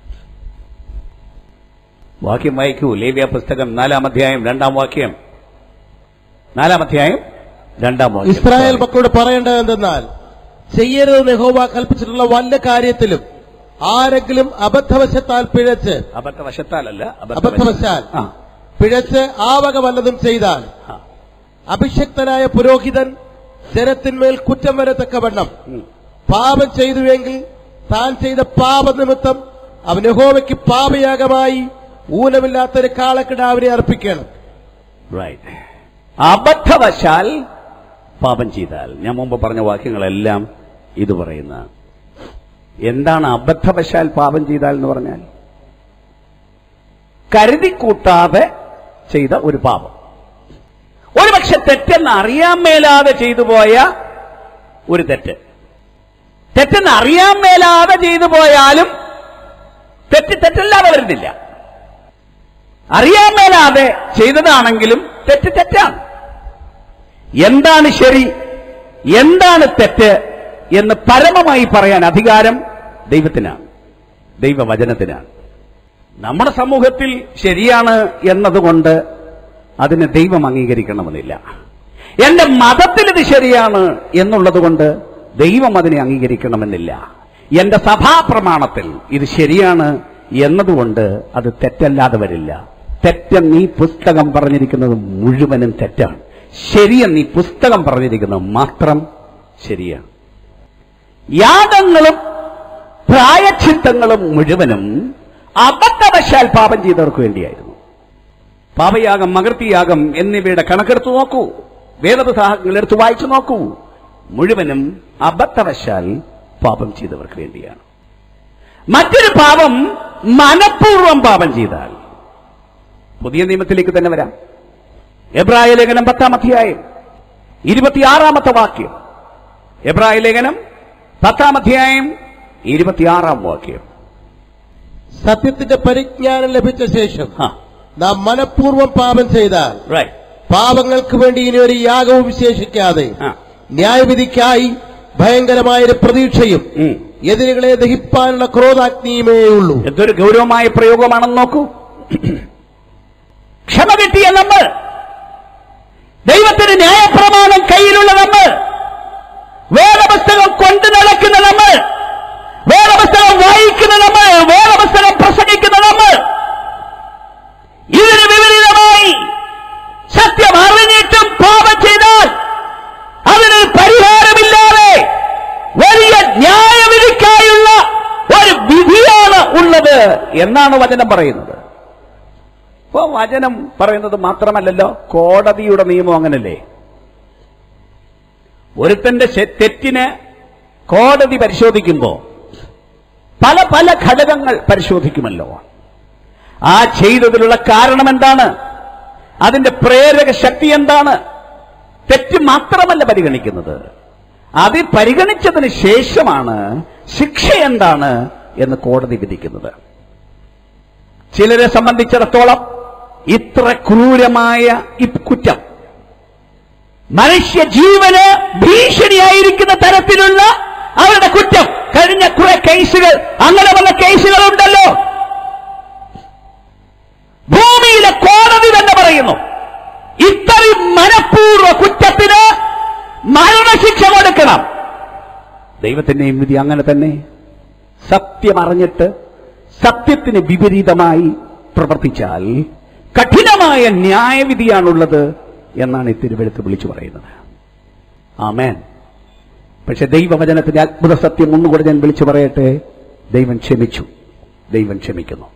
വാക്യം വായിക്കൂ ലേവ്യ പുസ്തകം നാലാം അധ്യായം രണ്ടാം വാക്യം നാലാം അധ്യായം രണ്ടാം വാക്യം ഇസ്രായേൽ മക്കളോട് പറയേണ്ടത് എന്തെന്നാൽ ചെയ്യരുതെന്ന് യഹോവ കൽപ്പിച്ചിട്ടുള്ള വല്ല കാര്യത്തിലും ആരെങ്കിലും അബദ്ധവശത്താൽ പിഴച്ച് അബദ്ധവശത്താലല്ല അബദ്ധവശാൽ ആ പിഴച്ച് ആ വക വല്ലതും ചെയ്താൽ ആ. അഭിഷക്തനായ പുരോഹിതൻ ജനത്തിന്മേൽ കുറ്റം വരത്തക്കവണ്ണം ഉം. പാപം ചെയ്തുവെങ്കിൽ താൻ ചെയ്ത പാപനിമിത്തം അവൻ യഹോവയ്ക്ക് പാപയാഗമായി ഊനമില്ലാത്തൊരു കാളക്കിടാവിനെ അർപ്പിക്കണം റൈറ്റ് അബദ്ധവശാൽ പാപം ചെയ്താൽ ഞാൻ മുമ്പ് പറഞ്ഞ വാക്യങ്ങളെല്ലാം ഇത് പറയുന്ന എന്താണ് അബദ്ധവശാൽ പാപം ചെയ്താൽ എന്ന് പറഞ്ഞാൽ കരുതിക്കൂട്ടാതെ ചെയ്ത ഒരു പാപം ഒരുപക്ഷെ തെറ്റെന്ന് അറിയാൻ മേലാതെ ചെയ്തു പോയ ഒരു തെറ്റ് തെറ്റെന്ന് അറിയാൻ മേലാതെ ചെയ്തു പോയാലും തെറ്റ് തെറ്റല്ലാതെ വരുന്നില്ല അറിയാൻ മേലാതെ ചെയ്തതാണെങ്കിലും തെറ്റ് തെറ്റാണ് എന്താണ് ശരി എന്താണ് തെറ്റ് എന്ന് പരമമായി പറയാൻ അധികാരം ദൈവത്തിനാണ് ദൈവവചനത്തിനാണ് നമ്മുടെ സമൂഹത്തിൽ ശരിയാണ് എന്നതുകൊണ്ട് അതിനെ ദൈവം അംഗീകരിക്കണമെന്നില്ല എന്റെ മതത്തിൽ ഇത് ശരിയാണ് എന്നുള്ളത് കൊണ്ട് ദൈവം അതിനെ അംഗീകരിക്കണമെന്നില്ല എന്റെ സഭാപ്രമാണത്തിൽ ഇത് ശരിയാണ് എന്നതുകൊണ്ട് അത് തെറ്റല്ലാതെ വരില്ല തെറ്റെന്ന് ഈ പുസ്തകം പറഞ്ഞിരിക്കുന്നത് മുഴുവനും തെറ്റാണ് ശരിയെന്ന് ഈ പുസ്തകം പറഞ്ഞിരിക്കുന്നത് മാത്രം ശരിയാണ് യാഗങ്ങളും പ്രായച്ചിത്തങ്ങളും മുഴുവനും അബദ്ധവശാൽ പാപം ചെയ്തവർക്ക് വേണ്ടിയായിരുന്നു പാപയാഗം മകർത്തിയാഗം എന്നിവയുടെ കണക്കെടുത്ത് നോക്കൂ വേദപുസ്തകങ്ങൾ എടുത്ത് വായിച്ചു നോക്കൂ മുഴുവനും അബദ്ധവശാൽ പാപം ചെയ്തവർക്ക് വേണ്ടിയാണ് മറ്റൊരു പാപം മനഃപൂർവ്വം പാപം ചെയ്താൽ പുതിയ നിയമത്തിലേക്ക് തന്നെ വരാം എബ്രായ ലേഖനം പത്താം അധ്യായം ഇരുപത്തിയാറാമത്തെ വാക്യം എബ്രായ ലേഖനം പത്താം അധ്യായം ഇരുപത്തിയാറാം വാക്യം സത്യത്തിന്റെ പരിജ്ഞാനം ലഭിച്ച ശേഷം ആ നാം മനഃപൂർവ്വം പാപം ചെയ്താൽ റൈറ്റ് പാപങ്ങൾക്ക് വേണ്ടി ഇനി ഒരു യാഗവും വിശേഷിക്കാതെ ആ ന്യായവിധിക്കായി ഭയങ്കരമായൊരു പ്രതീക്ഷയും ഉം. എതിരുകളെ ദഹിപ്പാനുള്ള ക്രോധാഗ്നിയുമേ ഉള്ളൂ എന്തൊരു ഗൗരവമായ പ്രയോഗമാണെന്ന് നോക്കൂ ക്ഷമ കിട്ടിയ നമ്മൾ ദൈവത്തിന് ന്യായപ്രമാണം കയ്യിലുള്ള നമ്മൾ വേദപുസ്തകം കൊണ്ടു നടക്കുന്ന നമ്മൾ വേദപുസ്തകം വായിക്കുന്ന നമ്മൾ വേദപുസ്തകം പ്രസംഗിക്കുന്ന നമ്മൾ ഇതിന് വിപരീതമായി സത്യം അറിഞ്ഞിട്ടും പാപം ചെയ്താൽ അതിന് പരിഹാരമില്ലാതെ വലിയ ന്യായവിധിക്കായുള്ള ഒരു വിധിയാണ് ഉള്ളത് എന്നാണ് വചനം പറയുന്നത് ഇപ്പൊ വചനം പറയുന്നത് മാത്രമല്ലല്ലോ കോടതിയുടെ നിയമം അങ്ങനല്ലേ ഒരുത്തന്റെ ശെ- തെറ്റിന് കോടതി പരിശോധിക്കുമ്പോൾ പല പല ഘടകങ്ങൾ പരിശോധിക്കുമല്ലോ ആ ചെയ്തതിലുള്ള കാരണം എന്താണ് അതിന്റെ പ്രേരക ശക്തി എന്താണ് തെറ്റ് മാത്രമല്ല പരിഗണിക്കുന്നത് അത് പരിഗണിച്ചതിന് ശേഷമാണ് ശിക്ഷ എന്താണ് എന്ന് കോടതി വിധിക്കുന്നത് ചിലരെ സംബന്ധിച്ചിടത്തോളം ഇത്ര ക്രൂരമായ ഈ കുറ്റം മനുഷ്യ ജീവന് ഭീഷണിയായിരിക്കുന്ന തരത്തിലുള്ള അവരുടെ കുറ്റം കഴിഞ്ഞ കുറെ കേസുകൾ അങ്ങനെ വന്ന കേസുകളുണ്ടല്ലോ ഭൂമിയിലെ കോടതി തന്നെ പറയുന്നു ഇത്രയും മനഃപൂർവ്വ കുറ്റത്തിന് മരണശിക്ഷ കൊടുക്കണം ദൈവത്തിന്റെയും വിധി അങ്ങനെ തന്നെ സത്യം അറിഞ്ഞിട്ട് സത്യത്തിന് വിപരീതമായി പ്രവർത്തിച്ചാൽ കഠിനമായ ന്യായവിധിയാണുള്ളത് എന്നാണ് ഈ തിരുവെടുത്ത് വിളിച്ചു പറയുന്നത് ആമേൻ പക്ഷെ ദൈവവചനത്തിന്റെ അത്ഭുത സത്യം ഒന്നുകൂടെ ഞാൻ വിളിച്ചു പറയട്ടെ ദൈവം ക്ഷമിച്ചു ദൈവം ക്ഷമിക്കുന്നു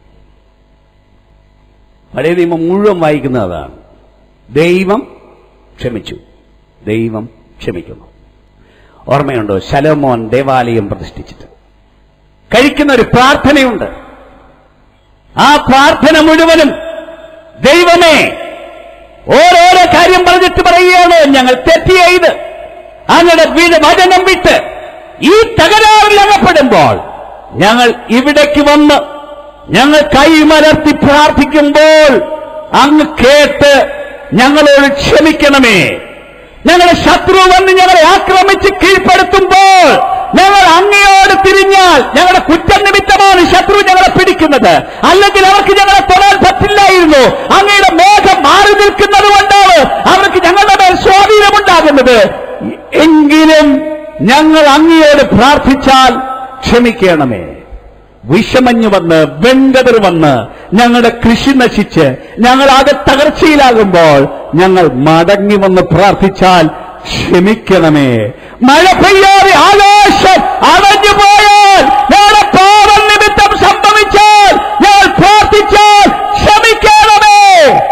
പഴയ നിയമം മുഴുവൻ വായിക്കുന്നത് അതാണ് ദൈവം ക്ഷമിച്ചു ദൈവം ക്ഷമിക്കുന്നു ഓർമ്മയുണ്ടോ ശലോമോൻ ദേവാലയം പ്രതിഷ്ഠിച്ചിട്ട് കഴിക്കുന്ന ഒരു പ്രാർത്ഥനയുണ്ട് ആ പ്രാർത്ഥന മുഴുവനും ദൈവമേ ഓരോരോ കാര്യം പറഞ്ഞിട്ട് പറയുകയാണ് ഞങ്ങൾ തെറ്റ് ചെയ്ത് അങ്ങനെ വീട് വചനം വിട്ട് ഈ തകരാറിൽ അകപ്പെടുമ്പോൾ ഞങ്ങൾ ഇവിടേക്ക് വന്ന് ഞങ്ങൾ കൈമലർത്തി പ്രാർത്ഥിക്കുമ്പോൾ അങ്ങ് കേട്ട് ഞങ്ങളോട് ക്ഷമിക്കണമേ ഞങ്ങളുടെ ശത്രു വന്ന് ഞങ്ങളെ ആക്രമിച്ച് കീഴ്പ്പെടുത്തുമ്പോൾ ഞങ്ങൾ അങ്ങയോട് തിരിഞ്ഞാൽ ഞങ്ങളുടെ കുറ്റം നിമിത്തമാണ് ശത്രു ഞങ്ങളെ പിടിക്കുന്നത് അല്ലെങ്കിൽ അവർക്ക് ഞങ്ങളെ തൊടാൻ പറ്റില്ലായിരുന്നു അങ്ങയുടെ മേഘം മാറി നിൽക്കുന്നത് കൊണ്ടാണ് അവർക്ക് ഞങ്ങളുടെ മേൽ സ്വാധീനമുണ്ടാകുന്നത് എങ്കിലും ഞങ്ങൾ അങ്ങയോട് പ്രാർത്ഥിച്ചാൽ ക്ഷമിക്കണമേ വിഷമഞ്ഞു വന്ന് വെങ്കതിർ വന്ന് ഞങ്ങളുടെ കൃഷി നശിച്ച് ഞങ്ങൾ ആകെ തകർച്ചയിലാകുമ്പോൾ ഞങ്ങൾ മടങ്ങി വന്ന് പ്രാർത്ഥിച്ചാൽ ക്ഷമിക്കണമേ മഴ പെയ്യാതെ ആകാശം അടഞ്ഞു പോയാൽ ഞങ്ങളുടെ പാപം നിമിത്തം സംഭവിച്ചാൽ ഞങ്ങൾ പ്രാർത്ഥിച്ചാൽ ക്ഷമിക്കണമേ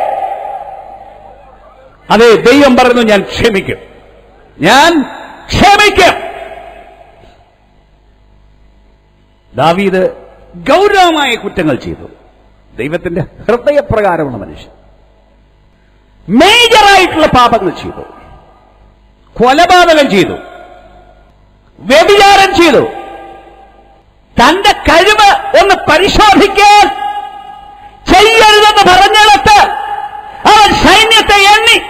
അതെ ദൈവം പറഞ്ഞു ഞാൻ ക്ഷമിക്കും ഞാൻ ക്ഷമിക്കും ദാവീദ് ഗൗരവമായ കുറ്റങ്ങൾ ചെയ്തു ദൈവത്തിന്റെ ഹൃദയപ്രകാരമുള്ള മനുഷ്യൻ മേജറായിട്ടുള്ള പാപങ്ങൾ ചെയ്തു കൊലപാതകം ചെയ്തു വ്യഭിചാരം ചെയ്തു തന്റെ കഴിവ് ഒന്ന് പരിശോധിക്കാൻ ചെയ്യരുതെന്ന് പറഞ്ഞിടത്ത് അവൻ സൈന്യത്തെ എണ്ണി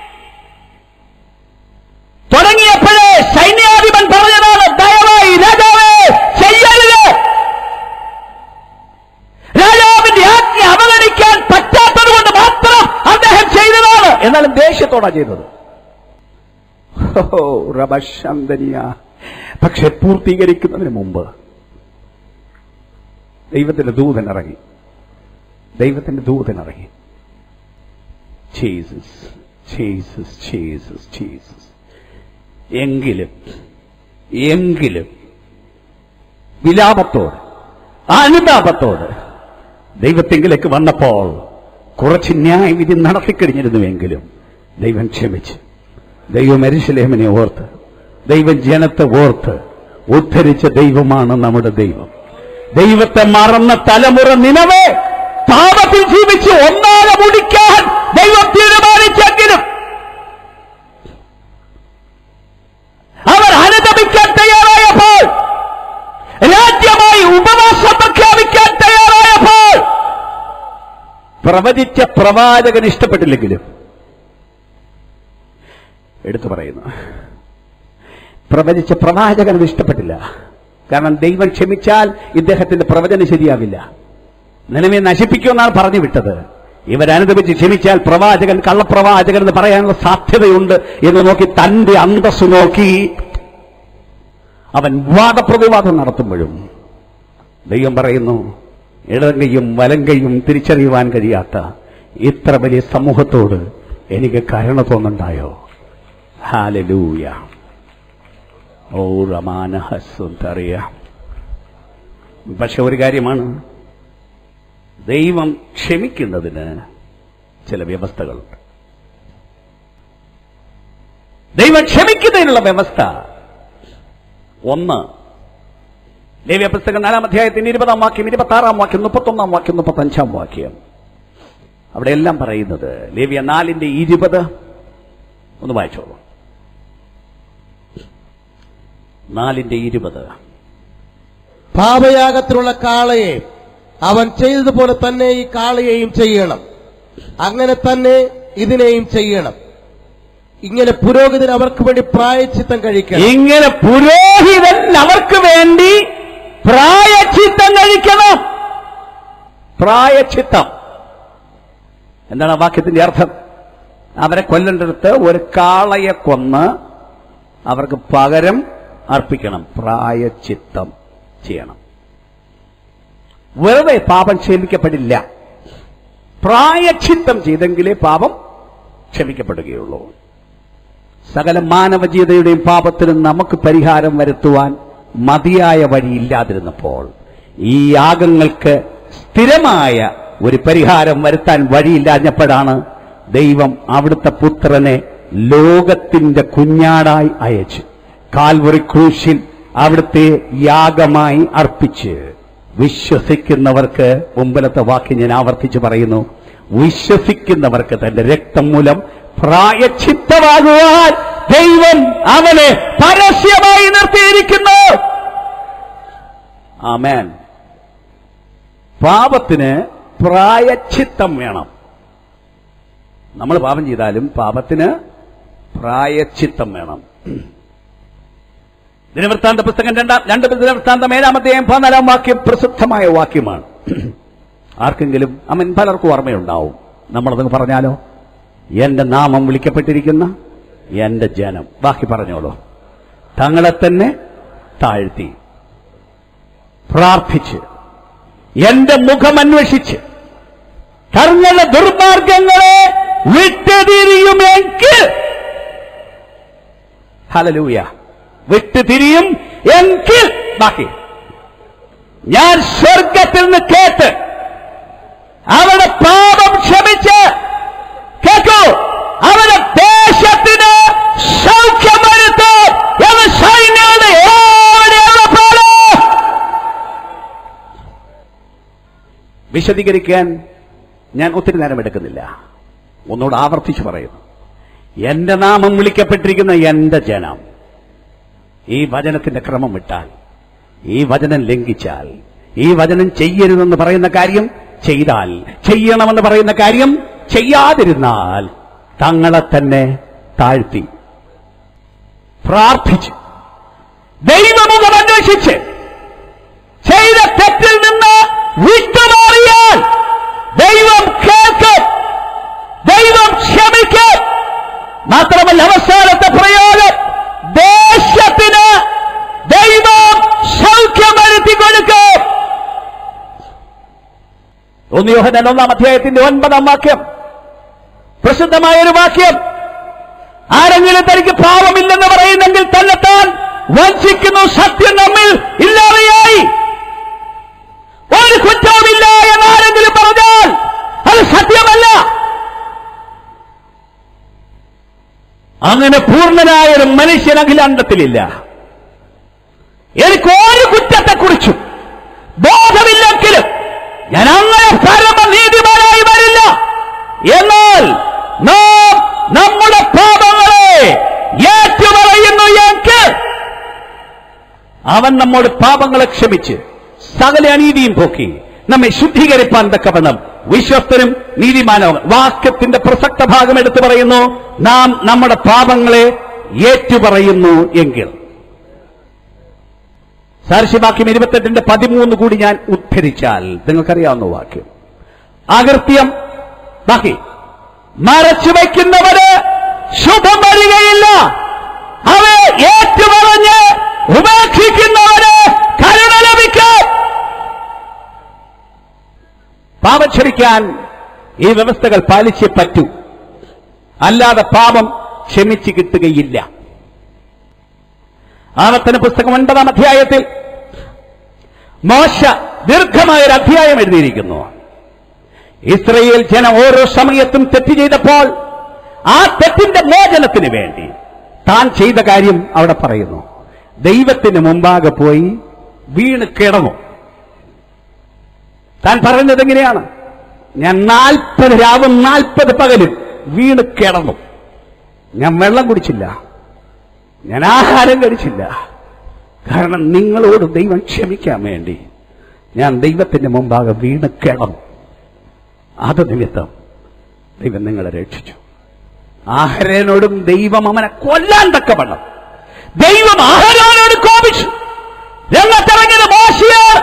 തുടങ്ങിയപ്പോഴേ സൈന്യാധിപൻ പറഞ്ഞതാണ് ദയവായി രാജാവേ ചെയ്യരുത് രാജാവിന്റെ ആജ്ഞ അവഗണിക്കാൻ പറ്റാത്തത് കൊണ്ട് മാത്രം അദ്ദേഹം ചെയ്തതാണ് എന്നാലും ദേഷ്യത്തോടാ ചെയ്തത് ഹോ, റബശന്തനിയ പക്ഷെ പൂർത്തീകരിക്കുന്നതിന് മുമ്പ് ദൈവത്തിന്റെ ദൂതൻ ഇറങ്ങി ദൈവത്തിന്റെ ദൂതൻ ഇറങ്ങി ജീസസ് ജീസസ് ജീസസ് ജീസസ് എങ്കിലും എങ്കിലും വിലാപത്തോട് അനുതാപത്തോട് ദൈവത്തെങ്കിലേക്ക് വന്നപ്പോൾ കുറച്ച് ന്യായവിധി നടത്തിക്കഴിഞ്ഞിരുന്നുവെങ്കിലും ദൈവം ക്ഷമിച്ചു ദൈവം എരിശിലേമിനെ ഓർത്ത് ദൈവം ജനത്തെ ഓർത്ത് ഉദ്ധരിച്ച ദൈവമാണ് നമ്മുടെ ദൈവം ദൈവത്തെ മറന്ന തലമുറ നിലവേ പാപത്തിൽ ജീവിച്ച് ഒന്നാകെ മുടിക്കാൻ ദൈവം തീരുമാനിച്ചെങ്കിലും അവർ അനുദമിക്കാൻ തയ്യാറായപ്പോൾ രാജ്യമായി ഉപവാസം പ്രഖ്യാപിക്കാൻ തയ്യാറായപ്പോൾ പ്രവചിച്ച പ്രവാചകൻ ഇഷ്ടപ്പെട്ടില്ലെങ്കിലും എടുത്തു പറയുന്നു പ്രവചിച്ച പ്രവാചകൻ അത് ഇഷ്ടപ്പെട്ടില്ല കാരണം ദൈവം ക്ഷമിച്ചാൽ ഇദ്ദേഹത്തിന്റെ പ്രവചനം ശരിയാവില്ല നിലമെ നശിപ്പിക്കുമെന്നാണ് പറഞ്ഞു വിട്ടത് ഇവരനുദപിച്ച് ക്ഷമിച്ചാൽ പ്രവാചകൻ കള്ളപ്രവാചകൻ എന്ന് പറയാനുള്ള സാധ്യതയുണ്ട് എന്ന് നോക്കി തന്റെ അന്തസ് നോക്കി അവൻ വാദപ്രതിവാദം നടത്തുമ്പോഴും ദൈവം പറയുന്നു ഇടങ്കയും വലങ്കയും തിരിച്ചറിയുവാൻ കഴിയാത്ത ഇത്ര വലിയ സമൂഹത്തോട് എനിക്ക് കരുണ തോന്നുണ്ടായോ ഹാലലൂയ ഓ റമാനഹസ്വന്തറിയാം പക്ഷെ ഒരു കാര്യമാണ് ദൈവം ക്ഷമിക്കുന്നതിന് ചില വ്യവസ്ഥകളുണ്ട് ദൈവം ക്ഷമിക്കുന്നതിനുള്ള വ്യവസ്ഥ ഒന്ന് ലേവ്യ പുസ്തകം നാലാം അധ്യായത്തിന്റെ ഇരുപതാം വാക്യം ഇരുപത്തി ആറാം വാക്യം മുപ്പത്തൊന്നാം വാക്യം മുപ്പത്തഞ്ചാം വാക്യം അവിടെ എല്ലാം പറയുന്നത് ലേവ്യ നാലിന്റെ ഇരുപത് ഒന്ന് വായിച്ചോളൂ നാലിന്റെ ഇരുപത് പാപയാഗത്തിനുള്ള കാളയെ അവൻ ചെയ്തതുപോലെ തന്നെ ഈ കാളയെയും ചെയ്യണം അങ്ങനെ തന്നെ ഇതിനെയും ചെയ്യണം ഇങ്ങനെ പുരോഹിതൻ അവർക്ക് വേണ്ടി പ്രായച്ചിത്തം കഴിക്കണം ഇങ്ങനെ പുരോഹിതൻ അവർക്ക് വേണ്ടി പ്രായച്ചിത്തം കഴിക്കണം പ്രായച്ചിത്തം എന്താണ് ആ വാക്യത്തിന്റെ അർത്ഥം അവരെ കൊല്ലേണ്ടടുത്ത് ഒരു കാളയെ കൊന്ന് അവർക്ക് പകരം അർപ്പിക്കണം പ്രായച്ചിത്തം ചെയ്യണം വെറുതെ പാപം ക്ഷമിക്കപ്പെടില്ല പ്രായച്ചിത്തം ചെയ്തെങ്കിലേ പാപം ക്ഷമിക്കപ്പെടുകയുള്ളൂ സകല മാനവജീവിതയുടെയും പാപത്തിനും നമുക്ക് പരിഹാരം വരുത്തുവാൻ മതിയായ വഴിയില്ലാതിരുന്നപ്പോൾ ഈ യാഗങ്ങൾക്ക് സ്ഥിരമായ ഒരു പരിഹാരം വരുത്താൻ വഴിയില്ലാഞ്ഞപ്പോഴാണ് ദൈവം അവിടുത്തെ പുത്രനെ ലോകത്തിന്റെ കുഞ്ഞാടായി അയച്ചു കാൽവറി ക്രൂശിൽ അവിടുത്തെ യാഗമായി അർപ്പിച്ച് വിശ്വസിക്കുന്നവർക്ക് മുമ്പിലത്തെ വാക്യം ഞാൻ ആവർത്തിച്ച് പറയുന്നു വിശ്വസിക്കുന്നവർക്ക് തന്റെ രക്തം മൂലം പ്രായച്ചിത്തമാകുവാൻ ദൈവം അവനെ പരസ്യമായി നിർത്തിയിരിക്കുന്നു ആമേൻ പാപത്തിന് പ്രായച്ചിത്തം വേണം നമ്മൾ പാപം ചെയ്താലും പാപത്തിന് പ്രായച്ചിത്തം വേണം ദിനവൃത്താന്ത പുസ്തകം രണ്ടാം രണ്ട് ദിനവൃത്താന്തം ഏഴാമത്തെയും പതിനാലാം വാക്യം പ്രസിദ്ധമായ വാക്യമാണ് ആർക്കെങ്കിലും അമൻ പലർക്കും ഓർമ്മയുണ്ടാവും നമ്മളത് പറഞ്ഞാലോ എന്റെ നാമം വിളിക്കപ്പെട്ടിരിക്കുന്ന എന്റെ ജനം ബാക്കി പറഞ്ഞോളൂ തങ്ങളെ തന്നെ താഴ്ത്തി പ്രാർത്ഥിച്ച് എന്റെ മുഖം അന്വേഷിച്ച് തങ്ങളുടെ ദുർമാർഗങ്ങളെ വിട്ടുതിരിയുമെങ്കിൽ ഹലലൂയ വിട്ടുതിരിയും എങ്കിൽ ബാക്കി ഞാൻ സ്വർഗത്തിൽ നിന്ന് കേട്ട് അവരുടെ പാപം ക്ഷമിച്ച് കേൾക്കൂ അവരുടെ ദേശത്തിന് സൗഖ്യം വരുത്തും എന്ന് സൈന്യങ്ങളുടെ ഓടിയുള്ള പോലെ വിശദീകരിക്കാൻ ഞാൻ ഒത്തിരി നേരം എടുക്കുന്നില്ല ഒന്നുകൂടെ ആവർത്തിച്ച് പറയുന്നു എന്റെ നാമം വിളിക്കപ്പെട്ടിരിക്കുന്ന എന്റെ ജനം ഈ വചനത്തിന്റെ ക്രമം വിട്ടാൽ ഈ വചനം ലംഘിച്ചാൽ ഈ വചനം ചെയ്യരുതെന്ന് പറയുന്ന കാര്യം ചെയ്താൽ ചെയ്യണമെന്ന് പറയുന്ന കാര്യം ചെയ്യാതിരുന്നാൽ തങ്ങളെ തന്നെ താഴ്ത്തി പ്രാർത്ഥിച്ച് ദൈവമുഖം അന്വേഷിച്ച് ചെയ്ത തെറ്റിൽ നിന്ന് വിട്ടുമാറിയാൽ ദൈവം കേൾക്കും ദൈവം ക്ഷമിക്കും മാത്രമല്ല അവസാനത്തെ പ്രയോഗം ദേശത്തിന് ദൈവം സൗഖ്യം വരുത്തി കൊടുക്കും ഒന്ന് യോഹന്നാൻ ഒന്നാം അധ്യായത്തിന്റെ ഒൻപതാം വാക്യം പ്രസിദ്ധമായ ഒരു വാക്യം ആരെങ്കിലും തനിക്ക് പാവമില്ലെന്ന് പറയുന്നെങ്കിൽ തന്നെത്താൻ വഞ്ചിക്കുന്നു സത്യം നമ്മിൽ ഇല്ലാതെയായി ഒരു കുറ്റവുമില്ല എന്ന് ആരെങ്കിലും പറഞ്ഞാൽ അത് സത്യമല്ല അങ്ങനെ പൂർണ്ണനായ ഒരു മനുഷ്യൻ അഖിലാണ്ടത്തിലില്ല എനിക്ക് ഒരു കുറ്റത്തെക്കുറിച്ചും ബോധമില്ലെങ്കിലും ഞാൻ അങ്ങനെ പരമനീതിമാനായി വരില്ല എന്നാൽ നാം നമ്മുടെ പാപങ്ങളെ ഏറ്റുപറയുന്നു എങ്കിൽ അവൻ നമ്മോട് പാപങ്ങളെ ക്ഷമിച്ച് സകല അനീതിയും പോക്കി നമ്മെ ശുദ്ധീകരിപ്പാൻ തക്കവണ്ണം വിശ്വസ്തനും നീതിമാനവും വാക്യത്തിന്റെ പ്രസക്ത ഭാഗം എടുത്തു പറയുന്നു നാം നമ്മുടെ പാപങ്ങളെ ഏറ്റുപറയുന്നു എങ്കിൽ സാരസ്യവാക്യം ഇരുപത്തെട്ടിന്റെ പതിമൂന്ന് കൂടി ഞാൻ ഉദ്ധരിച്ചാൽ നിങ്ങൾക്കറിയാവുന്ന വാക്യം അകൃത്യം ബാക്കി മറച്ചു വയ്ക്കുന്നവര് ശുഭം വരികയില്ല അവയെ ഏറ്റുപറഞ്ഞ് ഉപേക്ഷിക്കുന്നവര് കരുണ ലഭിക്കും പാപം ക്ഷമിക്കാൻ ഈ വ്യവസ്ഥകൾ പാലിച്ചേ പറ്റൂ അല്ലാതെ പാപം ക്ഷമിച്ചു കിട്ടുകയില്ല ആവർത്തന പുസ്തകം ഒൻപതാം അധ്യായത്തിൽ മോശ ദീർഘമായ ഒരു അധ്യായം എഴുതിയിരിക്കുന്നു ഇസ്രയേൽ ജനം ഓരോ സമയത്തും തെറ്റ് ചെയ്തപ്പോൾ ആ തെറ്റിന്റെ മോചനത്തിന് വേണ്ടി താൻ ചെയ്ത കാര്യം അവിടെ പറയുന്നു ദൈവത്തിന് മുമ്പാകെ പോയി വീണ് കിടന്നു താൻ പറഞ്ഞത് എങ്ങനെയാണ് ഞാൻ നാൽപ്പത് രാവും നാൽപ്പത് പകലും വീണ് കിടന്നു ഞാൻ വെള്ളം കുടിച്ചില്ല ഞാൻ ആഹാരം കഴിച്ചില്ല കാരണം നിങ്ങളോട് ദൈവം ക്ഷമിക്കാൻ വേണ്ടി ഞാൻ ദൈവത്തിന്റെ മുമ്പാകെ വീണ് കിടന്നു അത് നിമിത്തം ദൈവം നിങ്ങളെ രക്ഷിച്ചു ആഹരനോടും ദൈവം അവനെ കൊല്ലാൻ തക്കവണ്ണം ദൈവം ആഹരോനോട് കോപിച്ചു രംഗത്തിറങ്ങിയത് മോശയാണ്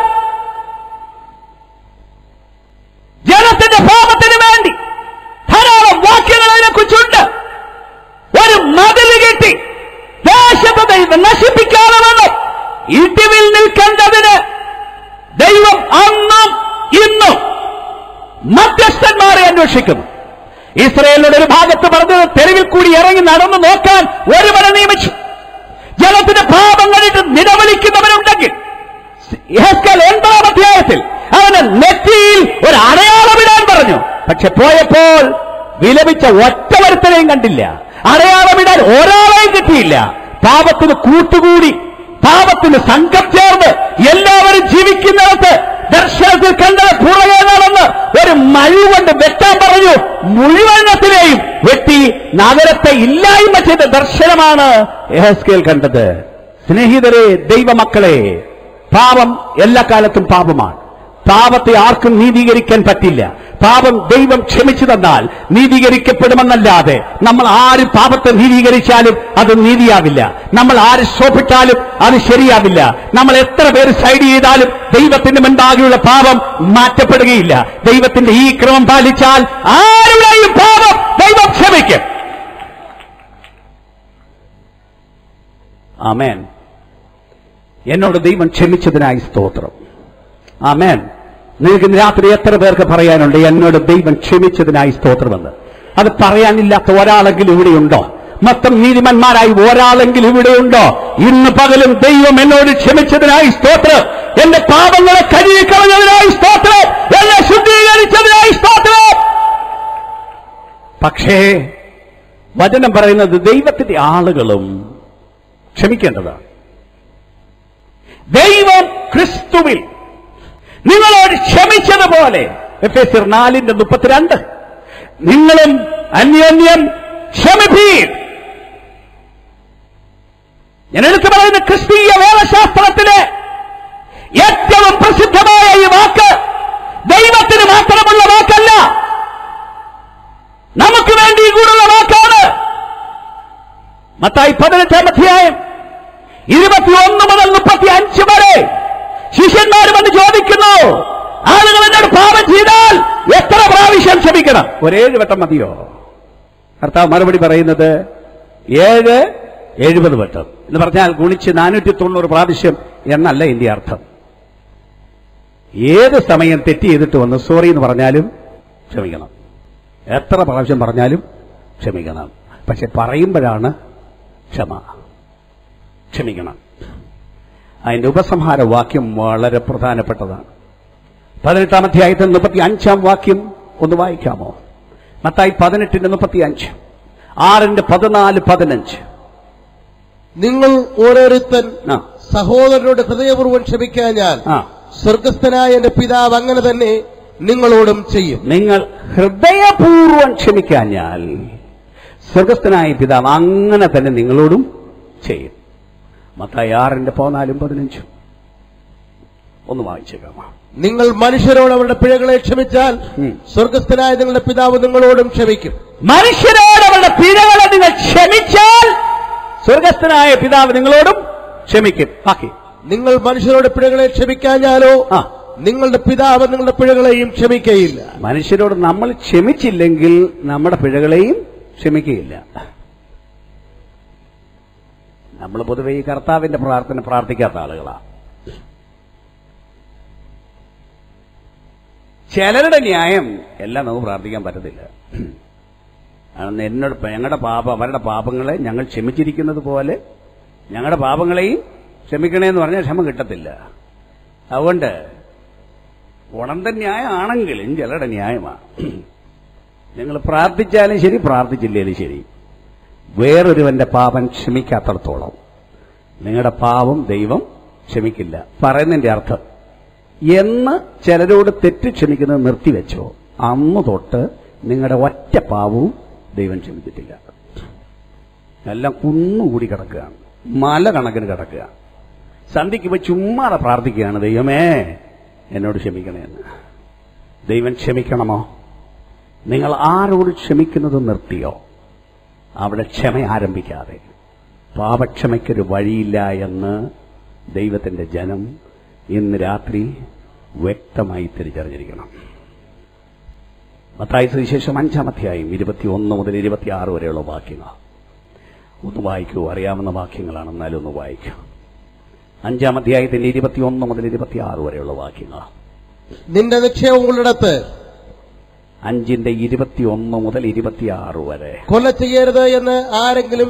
ജനത്തിന്റെ പാപത്തിന് വേണ്ടി ധാരാളം വാക്യങ്ങൾ അതിനെക്കുറിച്ചുണ്ട് ഒരു മതിൽ കെട്ടി ദേശത്തെ ദൈവം നശിപ്പിക്കാതെ വേണം ഇടിവിൽ നിൽക്കേണ്ടതിന് ദൈവം അന്നും ഇന്നും മധ്യസ്ഥന്മാരെ അന്വേഷിക്കുന്നു ഇസ്രയേലിന്റെ ഒരു ഭാഗത്ത് പറഞ്ഞത് തെരുവിൽ കൂടി ഇറങ്ങി നടന്നു നോക്കാൻ ഒരുവനെ നിയമിച്ചു ജനത്തിന്റെ പാപം കണ്ടിട്ട് നിലവിളിക്കുന്നവരുണ്ടെങ്കിൽ യഹസ്കേൽ എൺപതാം അധ്യായത്തിൽ അവന് നെറ്റിയിൽ ഒരു അടയാളമിടാൻ പറഞ്ഞു പക്ഷെ പോയപ്പോൾ വിലപിച്ച ഒറ്റ ഒരുത്തനെയും കണ്ടില്ല അടയാളമിടാൻ ഒരാളെയും കിട്ടിയില്ല പാപത്തിന് കൂട്ടുകൂടി പാപത്തിന് സംഘം ചേർന്ന് എല്ലാവരും ജീവിക്കുന്നിടത്ത് ദർശനത്തിൽ കണ്ടത് പുറകെ നടന്ന് ഒരു മഴു കൊണ്ട് വെട്ടാൻ പറഞ്ഞു മുഴുവനത്തിനെയും വെട്ടി നഗരത്തെ ഇല്ലായ്മ ചെയ്ത ദർശനമാണ് എഹസ്കേൽ കണ്ടത് സ്നേഹിതരെ ദൈവമക്കളെ പാപം എല്ലാ കാലത്തും പാപമാണ് പാപത്തെ ആർക്കും നീതീകരിക്കാൻ പറ്റില്ല പാപം ദൈവം ക്ഷമിച്ചു തന്നാൽ നീതീകരിക്കപ്പെടുമെന്നല്ലാതെ നമ്മൾ ആര് പാപത്തെ നീതീകരിച്ചാലും അത് നീതിയാവില്ല നമ്മൾ ആര് ശോഭിച്ചാലും അത് ശരിയാവില്ല നമ്മൾ എത്ര പേര് സൈഡ് ചെയ്താലും ദൈവത്തിന്റെ മുൻപാകെയുള്ള പാപം മാറ്റപ്പെടുകയില്ല ദൈവത്തിന്റെ ഈ ക്രമം പാലിച്ചാൽ ആരുടെയും പാപം ദൈവം ക്ഷമിക്കും ആമേൻ എന്നോട് ദൈവം ക്ഷമിച്ചതിനായി സ്തോത്രം ആമേൻ നിങ്ങൾക്ക് ഇന്ന് രാത്രി എത്ര പേർക്ക് പറയാനുണ്ട് എന്നോട് ദൈവം ക്ഷമിച്ചതിനായി സ്തോത്രമെന്ന് അത് പറയാനില്ലാത്ത ഒരാളെങ്കിലും ഇവിടെയുണ്ടോ മൊത്തം നീതിമന്മാരായി ഒരാളെങ്കിലും ഇവിടെയുണ്ടോ ഇന്ന് പകലും ദൈവം എന്നോട് ക്ഷമിച്ചതിനായി സ്തോത്രം എന്റെ പാപങ്ങളെ കഴുകിക്കളഞ്ഞതിനായി സ്തോത്രം എന്നെ ശുദ്ധീകരിച്ചതിനായി സ്തോത്രം പക്ഷേ വചനം പറയുന്നത് ദൈവത്തിന്റെ ആളുകളും ക്ഷമിക്കേണ്ടതാണ് ദൈവം ക്രിസ്തുവിൽ നിങ്ങളോട് ക്ഷമിച്ചതുപോലെ എഫ് എസ് നാലിന്റെ മുപ്പത്തിരണ്ട് നിങ്ങളും അന്യോന്യം ക്ഷമിപ്പീൻ ഞാൻ എടുത്തു പറയുന്ന ക്രിസ്തീയ വേദശാസ്ത്രത്തിലെ ഏറ്റവും പ്രസിദ്ധമായ ഈ വാക്ക് ദൈവത്തിന് മാത്രമുള്ള വാക്കല്ല നമുക്ക് വേണ്ടി കൂടുള്ള വാക്കാണ് മത്തായി പതിനെട്ടാം അധ്യായം ഇരുപത്തിയൊന്ന് മുതൽ മുപ്പത്തി അഞ്ച് വരെ ശിഷ്യന്മാർ വന്ന് ചോദിക്കുന്നു ആളുകൾ എന്നോട് പാപം ചെയ്താൽ എത്ര പ്രാവശ്യം ക്ഷമിക്കണം ഒരേഴ് വട്ടം മതിയോ കർത്താവ് മറുപടി പറയുന്നത് ഏഴ് എഴുപത് വട്ടം എന്ന് പറഞ്ഞാൽ ഗുണിച്ച് നാനൂറ്റി തൊണ്ണൂറ് പ്രാവശ്യം എന്നല്ല എന്റെ അർത്ഥം ഏത് സമയം തെറ്റ് ചെയ്തിട്ട് വന്ന് സോറി എന്ന് പറഞ്ഞാലും ക്ഷമിക്കണം എത്ര പ്രാവശ്യം പറഞ്ഞാലും ക്ഷമിക്കണം പക്ഷെ പറയുമ്പോഴാണ് ക്ഷമ ക്ഷമിക്കണം അതിന്റെ ഉപസംഹാര വാക്യം വളരെ പ്രധാനപ്പെട്ടതാണ് പതിനെട്ടാം അധ്യായത്തിൽ മുപ്പത്തി അഞ്ചാം വാക്യം ഒന്ന് വായിക്കാമോ മത്തായി പതിനെട്ടിന്റെ മുപ്പത്തി അഞ്ച് ആറിന്റെ പതിനാല് പതിനഞ്ച് നിങ്ങൾ ഓരോരുത്തൻ ആ സഹോദരനോട് ഹൃദയപൂർവ്വം ക്ഷമിക്കാഞ്ഞാൽ ആ സ്വർഗസ്ഥനായ എന്റെ പിതാവ് അങ്ങനെ തന്നെ നിങ്ങളോടും ചെയ്യും നിങ്ങൾ ഹൃദയപൂർവ്വം ക്ഷമിക്കാഞ്ഞാൽ സ്വർഗസ്ഥനായ പിതാവ് അങ്ങനെ തന്നെ നിങ്ങളോടും ചെയ്യും മത്തായി ആറിന്റെ പതിനാലും പതിനഞ്ചും ഒന്ന് വായിച്ചേക്കാമോ നിങ്ങൾ മനുഷ്യരോട് അവരുടെ പിഴകളെ ക്ഷമിച്ചാൽ ഉം. സ്വർഗസ്ഥനായ നിങ്ങളുടെ പിതാവ് നിങ്ങളോടും ക്ഷമിക്കും മനുഷ്യരോട് അവരുടെ പിഴകളെ നിങ്ങൾ ക്ഷമിച്ചാൽ സ്വർഗസ്ഥനായ പിതാവ് നിങ്ങളോടും ക്ഷമിക്കും ബാക്കി നിങ്ങൾ മനുഷ്യരോട് പിഴകളെ ക്ഷമിക്കാഞ്ഞാലോ ആ നിങ്ങളുടെ പിതാവ് നിങ്ങളുടെ പിഴകളെയും ക്ഷമിക്കയില്ല മനുഷ്യരോട് നമ്മൾ ക്ഷമിച്ചില്ലെങ്കിൽ നമ്മുടെ പിഴകളെയും ക്ഷമിക്കുകയില്ല നമ്മൾ പൊതുവെ ഈ കർത്താവിന്റെ പ്രാർത്ഥന പ്രാർത്ഥിക്കാത്ത ആളുകളാ ചിലരുടെ ന്യായം എല്ലാം നമുക്ക് പ്രാർത്ഥിക്കാൻ പറ്റത്തില്ല കാരണം എന്നോട് ഞങ്ങളുടെ പാപ അവരുടെ പാപങ്ങളെ ഞങ്ങൾ ക്ഷമിച്ചിരിക്കുന്നത് പോലെ ഞങ്ങളുടെ പാപങ്ങളെയും ക്ഷമിക്കണേന്ന് പറഞ്ഞാൽ ക്ഷമ കിട്ടത്തില്ല അതുകൊണ്ട് ഉണർന്ന ന്യായമാണെങ്കിലും ചിലരുടെ ന്യായമാണ് നിങ്ങൾ പ്രാർത്ഥിച്ചാലും ശരി പ്രാർത്ഥിച്ചില്ലേലും ശരി വേറൊരുവന്റെ പാപം ക്ഷമിക്കാത്തടത്തോളം നിങ്ങളുടെ പാവം ദൈവം ക്ഷമിക്കില്ല പറയുന്നതിന്റെ അർത്ഥം എന്ന് ചിലരോട് തെറ്റ് ക്ഷമിക്കുന്നത് നിർത്തിവെച്ചോ അന്ന് തൊട്ട് നിങ്ങളുടെ ഒറ്റ പാവവും ദൈവം ക്ഷമിച്ചിട്ടില്ല എല്ലാം കുന്നുകൂടി കിടക്കുകയാണ് മല കണക്കിന് കിടക്കുക സന്ധ്യയ്ക്ക് പോയി ചുമ്മാതെ പ്രാർത്ഥിക്കുകയാണ് ദൈവമേ എന്നോട് ക്ഷമിക്കണേ എന്ന് ദൈവം ക്ഷമിക്കണമോ നിങ്ങൾ ആരോട് ക്ഷമിക്കുന്നത് നിർത്തിയോ അവിടെ ക്ഷമ ആരംഭിക്കാതെ പാപക്ഷമയ്ക്കൊരു വഴിയില്ല എന്ന് ദൈവത്തിന്റെ ജനം ഇന്ന് രാത്രി വ്യക്തമായി തിരിച്ചറിഞ്ഞിരിക്കണം മത്തായി സുവിശേഷം അഞ്ചാം അധ്യായം ഇരുപത്തി ഒന്ന് മുതൽ ഇരുപത്തിയാറ് വരെയുള്ള വാക്യങ്ങൾ ഒന്ന് വായിക്കൂ അറിയാവുന്ന വാക്യങ്ങളാണ് എന്നാലും ഒന്ന് വായിക്കൂ അഞ്ചാം അധ്യായത്തിന്റെ ഇരുപത്തി ഒന്ന് മുതൽ ഇരുപത്തിയാറ് വരെയുള്ള വാക്യങ്ങൾ നിന്റെ നിക്ഷേപങ്ങളുടത്ത് അഞ്ചിന്റെ ഇരുപത്തി ഒന്ന് മുതൽ ഇരുപത്തിയാറ് വരെ കൊല ചെയ്യരുത് എന്ന് ആരെങ്കിലും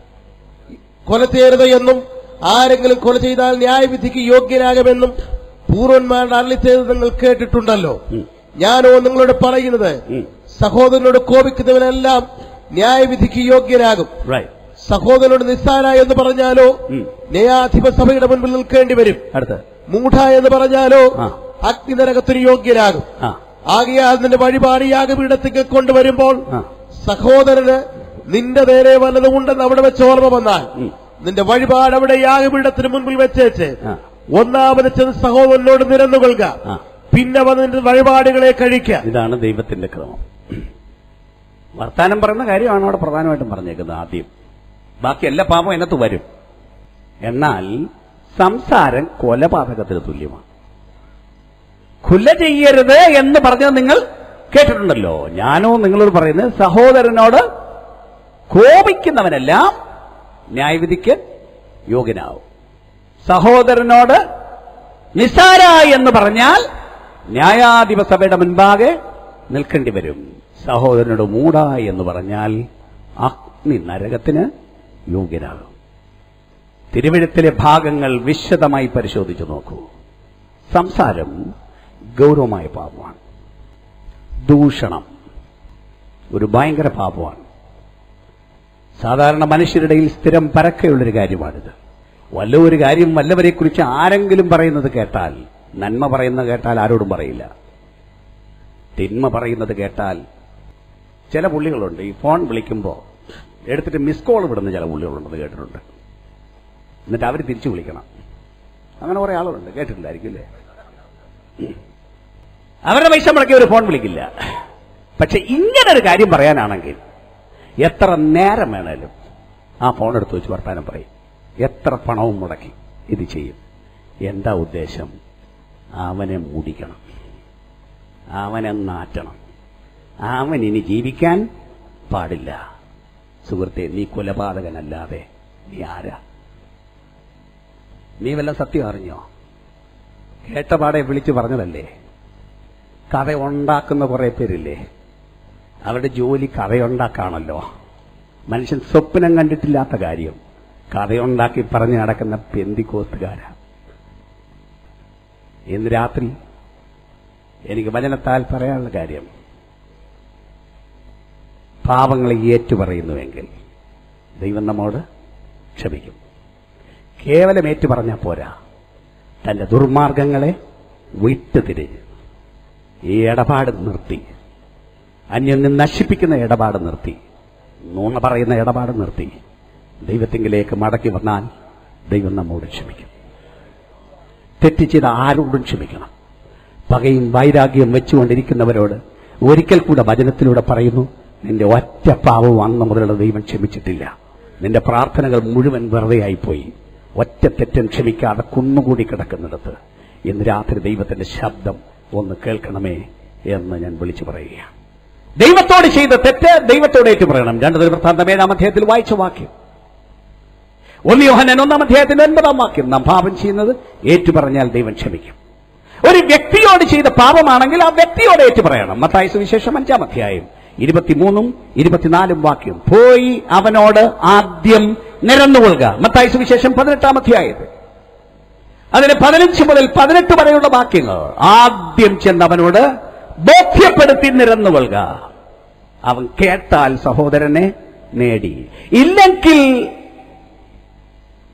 കൊല ചെയ്യരുത് എന്നും ആരെങ്കിലും കൊല ചെയ്താൽ ന്യായവിധിക്ക് യോഗ്യനാകുമെന്നും പൂർവന്മാരുടെ അരളി ചെയ്ത് നിങ്ങൾ കേട്ടിട്ടുണ്ടല്ലോ ഉം. ഞാനോ നിങ്ങളോട് പറയുന്നത് ഉം. സഹോദരനോട് കോപിക്കുന്നവനെല്ലാം ന്യായവിധിക്ക് യോഗ്യനാകും റൈറ്റ് സഹോദരനോട് നിസ്സാര എന്ന് പറഞ്ഞാലോ ഉം. ന്യായാധിപ സഭയുടെ മുൻപിൽ നിൽക്കേണ്ടി വരും അടുത്ത് മൂഢ എന്ന് പറഞ്ഞാലോ ആ. അഗ്നിനരകത്തിന് യോഗ്യനാകും ആ ആകയാൽ നിന്റെ വഴിപാട് യാഗപീഠത്തേക്ക് കൊണ്ടുവരുമ്പോൾ ആ സഹോദരന് നിന്റെ നേരെ വല്ലതും ഉണ്ടെന്ന് അവിടെ വെച്ച് ഓർമ്മ വന്നാൽ ഉം. നിന്റെ വഴിപാട് അവിടെ യാഗപീഠത്തിന് മുൻപിൽ വെച്ചേച്ച് ആ. ഒന്നാമത് ചെന്ന് സഹോദരനോട് നിരന്നുകൊള്ളുക ആ. പിന്നെ വന്ന് നിന്റെ വഴിപാടുകളെ കഴിക്കുക ഇതാണ് ദൈവത്തിന്റെ ക്രമം വർത്താനം പറയുന്ന കാര്യമാണ് അവിടെ പ്രധാനമായിട്ടും പറഞ്ഞേക്കുന്നത് ആദ്യം ബാക്കി എല്ലാ പാപം അതിനകത്ത് വരും എന്നാൽ സംസാരം കൊലപാതകത്തിന് തുല്യമാണ് കൊല ചെയ്യരുത് എന്ന് പറഞ്ഞത് നിങ്ങൾ കേട്ടിട്ടുണ്ടല്ലോ ഞാനോ നിങ്ങളോട് പറയുന്നത് സഹോദരനോട് കോപിക്കുന്നവനെല്ലാം ന്യായവിധിക്ക് യോഗ്യനാവും സഹോദരനോട് നിസാര എന്ന് പറഞ്ഞാൽ ന്യായാധിപ സഭയുടെ മുൻപാകെ നിൽക്കേണ്ടി വരും സഹോദരനോട് മൂട എന്ന് പറഞ്ഞാൽ അഗ്നി നരകത്തിന് യോഗ്യനാകും തിരുവഴുത്തിലെ ഭാഗങ്ങൾ വിശദമായി പരിശോധിച്ചു നോക്കൂ സംസാരം ഗൗരവമായ പാപമാണ് ദൂഷണം ഒരു ഭയങ്കര പാപമാണ് സാധാരണ മനുഷ്യരുടെ ഇടയിൽ സ്ഥിരം പരക്കെയുള്ളൊരു കാര്യമാണിത് വല്ല ഒരു കാര്യം വല്ലവരെക്കുറിച്ച് ആരെങ്കിലും പറയുന്നത് കേട്ടാൽ നന്മ പറയുന്നത് കേട്ടാൽ ആരോടും പറയില്ല തിന്മ പറയുന്നത് കേട്ടാൽ ചില പുള്ളികളുണ്ട് ഈ ഫോൺ വിളിക്കുമ്പോൾ എടുത്തിട്ട് മിസ് കോൾ വിടുന്ന ചില പുള്ളികളുണ്ടെന്ന് കേട്ടിട്ടുണ്ട് എന്നിട്ട് അവർ തിരിച്ചു വിളിക്കണം അങ്ങനെ കുറെ ആളുകളുണ്ട് കേട്ടിട്ടില്ലായിരിക്കും അല്ലേ അവരുടെ പൈസ മുടക്കി ഒരു ഫോൺ വിളിക്കില്ല പക്ഷെ ഇങ്ങനെ ഒരു കാര്യം പറയാനാണെങ്കിൽ എത്ര നേരം വേണേലും ആ ഫോൺ എടുത്ത് വെച്ച് വർത്താനം പറയും എത്ര പണവും മുടക്കി ഇത് ചെയ്യും എന്താ ഉദ്ദേശം അവനെ മൂടിക്കണം അവനെ നാറ്റണം അവൻ ഇനി ജീവിക്കാൻ പാടില്ല സുഹൃത്തെ നീ കൊലപാതകനല്ലാതെ നീ ആരാ നീ വല്ല സത്യം അറിഞ്ഞോ കേട്ടപാടെ വിളിച്ചു പറഞ്ഞതല്ലേ കഥ ഉണ്ടാക്കുന്ന കുറെ പേരില്ലേ അവരുടെ ജോലി കഥയുണ്ടാക്കാണല്ലോ മനുഷ്യൻ സ്വപ്നം കണ്ടിട്ടില്ലാത്ത കാര്യം കഥയുണ്ടാക്കി പറഞ്ഞു നടക്കുന്ന പെന്തിക്കോത്തുകാരാ ഇന്ന് രാത്രി എനിക്ക് വചനത്താൽ പറയാനുള്ള കാര്യം പാപങ്ങളെ ഏറ്റുപറയുന്നുവെങ്കിൽ ദൈവം നമ്മോട് ക്ഷമിക്കും കേവലം ഏറ്റുപറഞ്ഞാൽ പോരാ തന്റെ ദുർമാർഗങ്ങളെ വിട്ടുതിരിഞ്ഞ് ഈ ഇടപാട് നിർത്തി അന്യനെ നശിപ്പിക്കുന്ന ഇടപാട് നിർത്തി നുണ പറയുന്ന ഇടപാട് നിർത്തി ദൈവത്തിങ്കിലേക്ക് മടക്കി വന്നാൽ ദൈവം നമ്മോട് ക്ഷമിക്കും തെറ്റ് ചെയ്ത ആരോടും ക്ഷമിക്കണം പകയും വൈരാഗ്യം വെച്ചുകൊണ്ടിരിക്കുന്നവരോട് ഒരിക്കൽ കൂടെ വചനത്തിലൂടെ പറയുന്നു നിന്റെ ഒറ്റ പാവം അന്ന് മുതലുള്ള ദൈവം ക്ഷമിച്ചിട്ടില്ല നിന്റെ പ്രാർത്ഥനകൾ മുഴുവൻ വെറുതെയായിപ്പോയി ഒറ്റ തെറ്റൻ ക്ഷമിക്കാതെ കുന്നുകൂടി കിടക്കുന്നിടത്ത് ഇന്ന് രാത്രി ദൈവത്തിന്റെ ശബ്ദം ഒന്ന് കേൾക്കണമേ എന്ന് ഞാൻ വിളിച്ചു പറയുകയാണ് ദൈവത്തോട് ചെയ്ത തെറ്റ് ദൈവത്തോട് ഏറ്റു പറയണം രണ്ട് വൃത്താന്തം ഏഴാം അധ്യായത്തിൽ വായിച്ച വാക്യം ഒന്ന് യോഹനൻ ഒന്നാം അധ്യായത്തിന്റെ ഒൻപതാം വാക്യം നാം പാപം ചെയ്യുന്നത് ഏറ്റുപറഞ്ഞാൽ ദൈവം ക്ഷമിക്കും ഒരു വ്യക്തിയോട് ചെയ്ത പാപമാണെങ്കിൽ ആ വ്യക്തിയോട് ഏറ്റുപറയണം മത്തായ സുവിശേഷം അഞ്ചാം അധ്യായം ഇരുപത്തിമൂന്നും ഇരുപത്തിനാലും വാക്യം പോയി അവനോട് ആദ്യം നിരന്നുകൊള്ളുക മത്തായ സുവിശേഷം പതിനെട്ടാം അധ്യായത്തിൽ അതിന് പതിനഞ്ച് മുതൽ പതിനെട്ട് വരെയുള്ള വാക്യങ്ങൾ ആദ്യം ചെന്ന് അവനോട് ബോധ്യപ്പെടുത്തി നിരന്നുകൊള്ളുക അവൻ കേട്ടാൽ സഹോദരനെ നേടി ഇല്ലെങ്കിൽ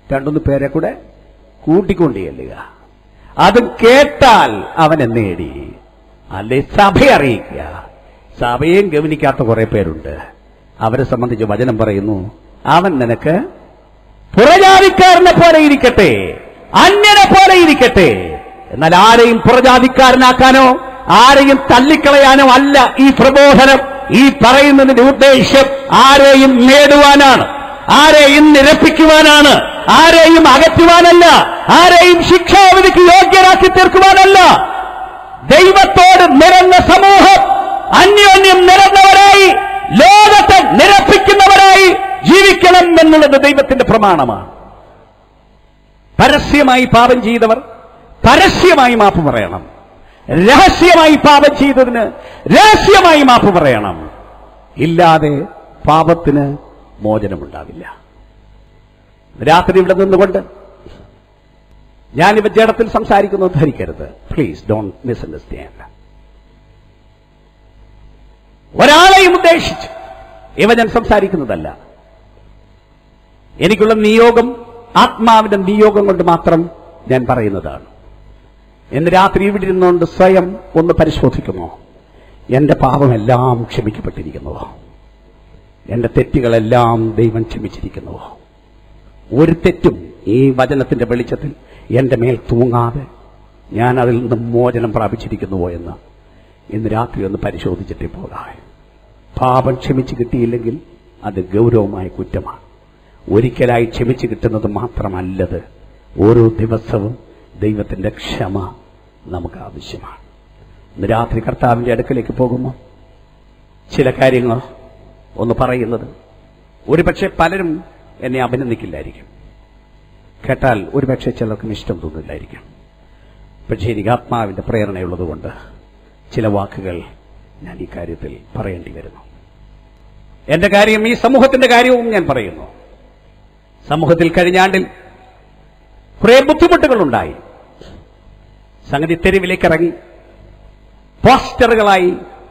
രണ്ടൊന്ന് പേരെ കൂടെ കൂട്ടിക്കൊണ്ട് ചെല്ലുക അത് കേട്ടാൽ അവനെ നേടി അല്ലെ സഭ അറിയിക്കുക സഭയും ഗവനിക്കാത്ത കുറെ പേരുണ്ട് അവരെ സംബന്ധിച്ച് വചനം പറയുന്നു അവൻ നിനക്ക് പുറജാതിക്കാരനെ പോലെ ഇരിക്കട്ടെ അന്യനെ പോലെ ഇരിക്കട്ടെ എന്നാൽ ആരെയും പുറജാതിക്കാരനാക്കാനോ ആരെയും തള്ളിക്കളയാനോ അല്ല ഈ പ്രബോധനം ഈ പറയുന്നതിന്റെ ഉദ്ദേശം ആരെയും നേടുവാനാണ് ആരെയും നിരപ്പിക്കുവാനാണ് ആരെയും അകറ്റുവാനല്ല ആരെയും ശിക്ഷാവിധിക്ക് യോഗ്യരാക്കി തീർക്കുവാനല്ല ദൈവത്തോട് നിറഞ്ഞ സമൂഹം അന്യോന്യം നിറഞ്ഞവരായി ലോകത്തെ നിരപ്പിക്കുന്നവരായി ജീവിക്കണം എന്നുള്ളത് ദൈവത്തിന്റെ പ്രമാണമാണ് പരസ്യമായി പാപം ചെയ്തവർ പരസ്യമായി മാപ്പ് പറയണം രഹസ്യമായി പാപം ചെയ്തതിന് രഹസ്യമായി മാപ്പ് പറയണം ഇല്ലാതെ പാപത്തിന് മോചനമുണ്ടാവില്ല രാത്രി ഇവിടെ നിന്നുകൊണ്ട് ഞാനിവ ജഡത്തിൽ സംസാരിക്കുന്നത് ധരിക്കരുത് പ്ലീസ് ഡോണ്ട് മിസ്അണ്ടർസ്റ്റാൻഡ് ഒരാളെയും ഉദ്ദേശിച്ച് ഇവ ഞാൻ സംസാരിക്കുന്നതല്ല എനിക്കുള്ള നിയോഗം ആത്മാവിന്റെ നിയോഗം കൊണ്ട് മാത്രം ഞാൻ പറയുന്നതാണ് ഇന്ന് രാത്രി ഇവിടെ ഇരുന്നുകൊണ്ട് സ്വയം ഒന്ന് പരിശോധിക്കുമോ എന്റെ പാപമെല്ലാം ക്ഷമിക്കപ്പെട്ടിരിക്കുന്നുവോ എന്റെ തെറ്റുകളെല്ലാം ദൈവം ക്ഷമിച്ചിരിക്കുന്നുവോ ഒരു തെറ്റും ഈ വചനത്തിന്റെ വെളിച്ചത്തിൽ എന്റെ മേൽ തൂങ്ങാതെ ഞാൻ അതിൽ നിന്ന് മോചനം പ്രാപിച്ചിരിക്കുന്നുവോ എന്ന് ഇന്ന് രാത്രി ഒന്ന് പരിശോധിച്ചിട്ടേ പോകാം പാപം ക്ഷമിച്ച് കിട്ടിയില്ലെങ്കിൽ അത് ഗൗരവമായ കുറ്റമാണ് ഒരിക്കലായി ക്ഷമിച്ച് കിട്ടുന്നത് മാത്രമല്ലത് ഓരോ ദിവസവും ദൈവത്തിന്റെ ക്ഷമ നമുക്ക് ആവശ്യമാണ് ഇന്ന് രാത്രി കർത്താവിന്റെ അടുക്കലേക്ക് പോകുമ്പോൾ ചില കാര്യങ്ങൾ ഒന്ന് പറയുന്നത് ഒരുപക്ഷെ പലരും എന്നെ അഭിനന്ദിക്കില്ലായിരിക്കും കേട്ടാൽ ഒരുപക്ഷെ ചിലർക്കും ഇഷ്ടം തോന്നില്ലായിരിക്കും പക്ഷേ എനിക്ക് ആത്മാവിന്റെ പ്രേരണയുള്ളതുകൊണ്ട് ചില വാക്കുകൾ ഞാൻ ഈ കാര്യത്തിൽ പറയേണ്ടി വരുന്നു എന്റെ കാര്യം ഈ സമൂഹത്തിന്റെ കാര്യവും ഞാൻ പറയുന്നു സമൂഹത്തിൽ കഴിഞ്ഞാണ്ടിൽ കുറെ ബുദ്ധിമുട്ടുകളുണ്ടായി സംഗതി തെരുവിലേക്ക് ഇറങ്ങി പോസ്റ്ററുകളായി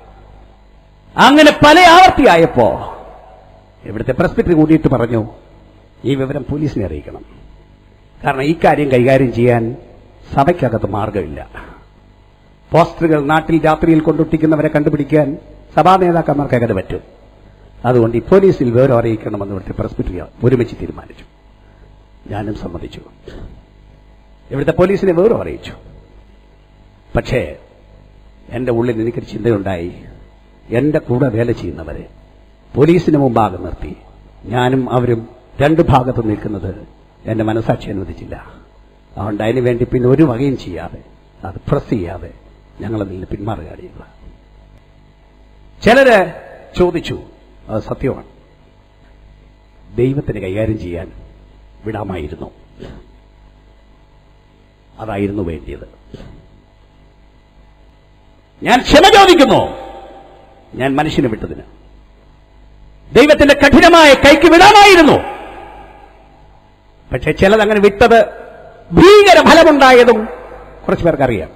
അങ്ങനെ പല ആവർത്തിയായപ്പോ ഇവിടുത്തെ പ്രസ്പിറ്ററി കൂടിയിട്ട് പറഞ്ഞു ഈ വിവരം പോലീസിനെ അറിയിക്കണം കാരണം ഈ കാര്യം കൈകാര്യം ചെയ്യാൻ സഭയ്ക്കകത്ത് മാർഗമില്ല പോസ്റ്ററുകൾ നാട്ടിൽ രാത്രിയിൽ കൊണ്ടൊട്ടിക്കുന്നവരെ കണ്ടുപിടിക്കാൻ സഭാ നേതാക്കന്മാർക്ക് അങ്ങനെ പറ്റും അതുകൊണ്ട് ഈ പോലീസിൽ വിവരം അറിയിക്കണമെന്ന് ഇവിടുത്തെ പ്രസ്പിറ്ററി ഒരുമിച്ച് തീരുമാനിച്ചു ഞാനും സമ്മതിച്ചു ഇവിടുത്തെ പോലീസിനെ വിവരം അറിയിച്ചു പക്ഷേ എന്റെ ഉള്ളിൽ എനിക്കൊരു ചിന്തയുണ്ടായി എന്റെ കൂടെ വേല ചെയ്യുന്നവരെ പോലീസിന് മുമ്പാകെ നിർത്തി ഞാനും അവരും രണ്ട് ഭാഗത്ത് നിൽക്കുന്നത് എന്റെ മനസാക്ഷി അനുവദിച്ചില്ല അതുകൊണ്ട് അതിനു വേണ്ടി പിന്നെ ഒരു വകയും ചെയ്യാതെ അത് പ്രസ് ചെയ്യാതെ ഞങ്ങളതിൽ നിന്ന് പിന്മാറുകയാണ് ചെയ്യുക ചിലര് ചോദിച്ചു അത് സത്യമാണ് ദൈവത്തിന് കൈകാര്യം ചെയ്യാൻ വിടാമായിരുന്നു അതായിരുന്നു വേണ്ടിയത് ഞാൻ ക്ഷമ ചോദിക്കുന്നു ഞാൻ മനുഷ്യനെ വിട്ടതിന് ദൈവത്തിന്റെ കഠിനമായ കൈക്ക് വിടാമായിരുന്നു പക്ഷെ ചിലത് അങ്ങനെ വിട്ടത് ഭീകര ഫലമുണ്ടായതും കുറച്ചു പേർക്കറിയാം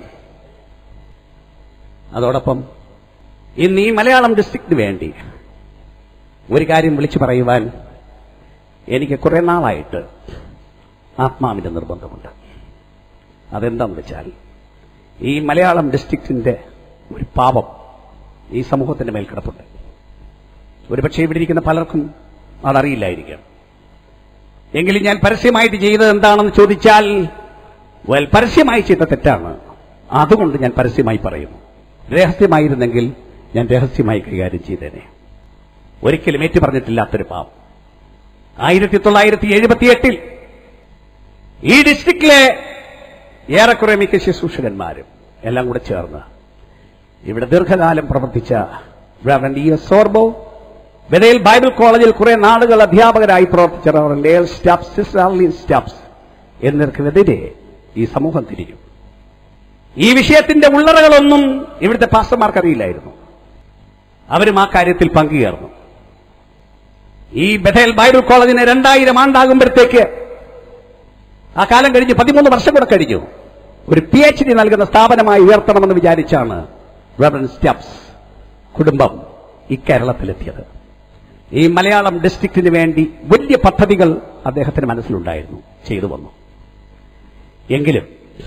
അതോടൊപ്പം ഇന്ന് ഈ മലയാളം ഡിസ്ട്രിക്റ്റിന് വേണ്ടി ഒരു കാര്യം വിളിച്ചു പറയുവാൻ എനിക്ക് കുറെ നാളായിട്ട് ആത്മാവിന്റെ നിർബന്ധമുണ്ട് അതെന്താന്ന് വെച്ചാൽ ഈ മലയാളം ഡിസ്ട്രിക്റ്റിന്റെ ഒരു പാപം ഈ സമൂഹത്തിന്റെ മേൽ കിടപ്പുണ്ട് ഒരുപക്ഷെ ഇവിടെ ഇരിക്കുന്ന പലർക്കും അതറിയില്ലായിരിക്കാം എങ്കിലും ഞാൻ പരസ്യമായിട്ട് ചെയ്തത് എന്താണെന്ന് ചോദിച്ചാൽ വെൽ പരസ്യമായി ചെയ്ത തെറ്റാണ് അതുകൊണ്ട് ഞാൻ പരസ്യമായി പറയുന്നു രഹസ്യമായിരുന്നെങ്കിൽ ഞാൻ രഹസ്യമായി കൈകാര്യം ചെയ്തേനെ ഒരിക്കലും ഏറ്റു പറഞ്ഞിട്ടില്ലാത്തൊരു പാവം ആയിരത്തി തൊള്ളായിരത്തി എഴുപത്തിയെട്ടിൽ ഈ ഡിസ്ട്രിക്റ്റിലെ ഏറെക്കുറെ മിക്ക ശുശ്രൂഷകന്മാരും എല്ലാം കൂടെ ചേർന്ന് ഇവിടെ ദീർഘകാലം പ്രവർത്തിച്ച റവറൻഡ് ഇ എസ് സോർബോ ബദയിൽ ബൈബിൾ കോളേജിൽ കുറെ നാളുകൾ അധ്യാപകരായി പ്രവർത്തിച്ച reverend L Staffs sister Arlene Staffs എന്നിവർക്കെതിരെ ഈ സമൂഹം തിരിയും ഈ വിഷയത്തിന്റെ ഉള്ളറകളൊന്നും ഇവിടുത്തെ പാസ്റ്റർമാർക്ക് അറിയില്ലായിരുന്നു അവരും ആ കാര്യത്തിൽ പങ്കുചേർന്നു ഈ ബഥേൽ ബൈബിൾ കോളേജിന് രണ്ടായിരം ആണ്ടാകുമ്പോഴത്തേക്ക് ആ കാലം കഴിഞ്ഞ് പതിമൂന്ന് വർഷം കൂടെ കഴിഞ്ഞു ഒരു പി എച്ച് ഡി നൽകുന്ന സ്ഥാപനമായി ഉയർത്തണമെന്ന് വിചാരിച്ചാണ് റവറൻ സ്റ്റെപ്സ് കുടുംബം ഇക്കേരളത്തിലെത്തിയത് ഈ മലയാളം ഡിസ്ട്രിക്റ്റിന് വേണ്ടി വലിയ പദ്ധതികൾ അദ്ദേഹത്തിന് മനസ്സിലുണ്ടായിരുന്നു ചെയ്തു വന്നു എങ്കിലും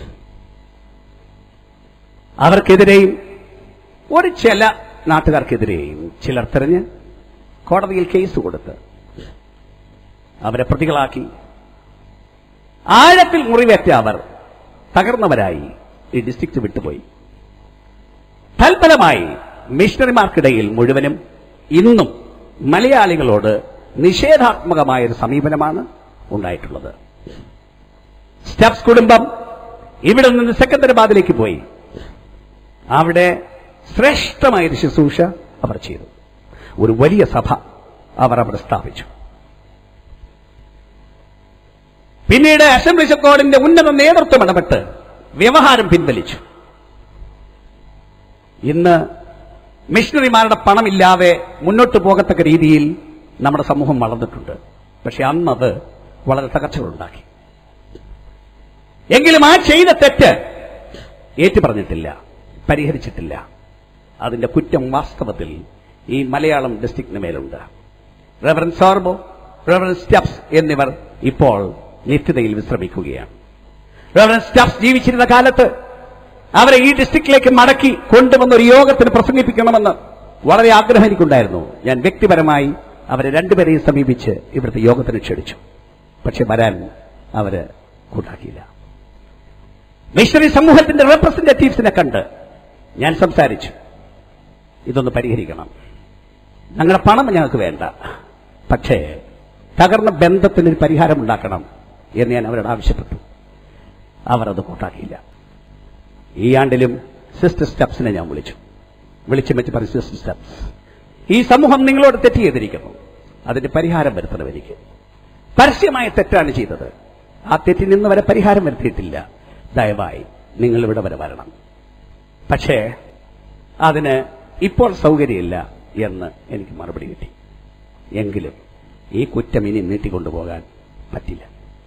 അവർക്കെതിരെയും ഒരു ചില നാട്ടുകാർക്കെതിരെയും ചിലർ തെരഞ്ഞ് കോടതിയിൽ കേസ് കൊടുത്ത് അവരെ പ്രതികളാക്കി ആഴത്തിൽ മുറിവേറ്റ അവർ തകർന്നവരായി ഈ ഡിസ്ട്രിക്ട് വിട്ടുപോയി തൽഫലമായി മിഷണറിമാർക്കിടയിൽ മുഴുവനും ഇന്നും മലയാളികളോട് നിഷേധാത്മകമായ ഒരു സമീപനമാണ് ഉണ്ടായിട്ടുള്ളത് സ്റ്റെപ്സ് കുടുംബം ഇവിടെ നിന്ന് സെക്കന്ദരാബാദിലേക്ക് പോയി അവിടെ ശ്രേഷ്ഠമായൊരു ശുശ്രൂഷ അവർ ചെയ്തു ഒരു വലിയ സഭ അവർ അവിടെ സ്ഥാപിച്ചു പിന്നീട് അസംബ്ലീസ് ഓഫ് ഗോഡിന്റെ ഉന്നത നേതൃത്വം ഇടപെട്ട് വ്യവഹാരം പിൻവലിച്ചു ഇന്ന് മിഷണറിമാരുടെ പണമില്ലാതെ മുന്നോട്ട് പോകത്തക്ക രീതിയിൽ നമ്മുടെ സമൂഹം വളർന്നിട്ടുണ്ട് പക്ഷെ അന്നത് വളരെ തകർച്ചകളുണ്ടാക്കി എങ്കിലും ആ ചെയ്ത തെറ്റ് ഏറ്റുപറഞ്ഞിട്ടില്ല പരിഹരിച്ചിട്ടില്ല അതിന്റെ കുറ്റം വാസ്തവത്തിൽ ഈ മലയാളം ഡിസ്ട്രിക്റ്റിന് മേലുണ്ട് റെവറൻ സോർബോ റെവറൻ സ്റ്റെപ്സ് എന്നിവർ ഇപ്പോൾ നിത്യതയിൽ വിശ്രമിക്കുകയാണ് റെവറൻ സ്റ്റെപ്സ് ജീവിച്ചിരുന്ന കാലത്ത് അവരെ ഈ ഡിസ്ട്രിക്റ്റിലേക്ക് മടക്കി കൊണ്ടുവന്ന ഒരു യോഗത്തിന് പ്രസംഗിപ്പിക്കണമെന്ന് വളരെ ആഗ്രഹം എനിക്കുണ്ടായിരുന്നു ഞാൻ വ്യക്തിപരമായി അവരെ രണ്ടുപേരെയും സമീപിച്ച് ഇവിടുത്തെ യോഗത്തിന് ക്ഷണിച്ചു പക്ഷെ വരാൻ അവര് കൂട്ടാക്കിയില്ല മിഷണറി സമൂഹത്തിന്റെ റെപ്രസെന്റേറ്റീവ്സിനെ കണ്ട് ഞാൻ സംസാരിച്ചു ഇതൊന്ന് പരിഹരിക്കണം ഞങ്ങളുടെ പണം ഞങ്ങൾക്ക് വേണ്ട പക്ഷേ തകർന്ന ബന്ധത്തിനൊരു പരിഹാരം ഉണ്ടാക്കണം എന്ന് ഞാൻ അവരോട് ആവശ്യപ്പെട്ടു അവർ അത് കൂട്ടാക്കിയില്ല ഈ ആണ്ടിലും സിസ്റ്റർ സ്റ്റെപ്സിനെ ഞാൻ വിളിച്ചു വിളിച്ചു വെച്ച് പറഞ്ഞു സിസ്റ്റർ സ്റ്റെപ്സ് ഈ സമൂഹം നിങ്ങളോട് തെറ്റ് ചെയ്തിരിക്കുന്നു അതിന്റെ പരിഹാരം വരുത്തണം എനിക്ക് പരസ്യമായ തെറ്റാണ് ചെയ്തത് ആ തെറ്റിൽ നിന്ന് വരെ പരിഹാരം വരുത്തിയിട്ടില്ല ദയവായി നിങ്ങൾ ഇവിടെ വരെ വരണം പക്ഷേ അതിന് ഇപ്പോൾ സൗകര്യമില്ല എന്ന് എനിക്ക് മറുപടി കിട്ടി എങ്കിലും ഈ കുറ്റം ഇനി നീട്ടിക്കൊണ്ടുപോകാൻ പറ്റില്ല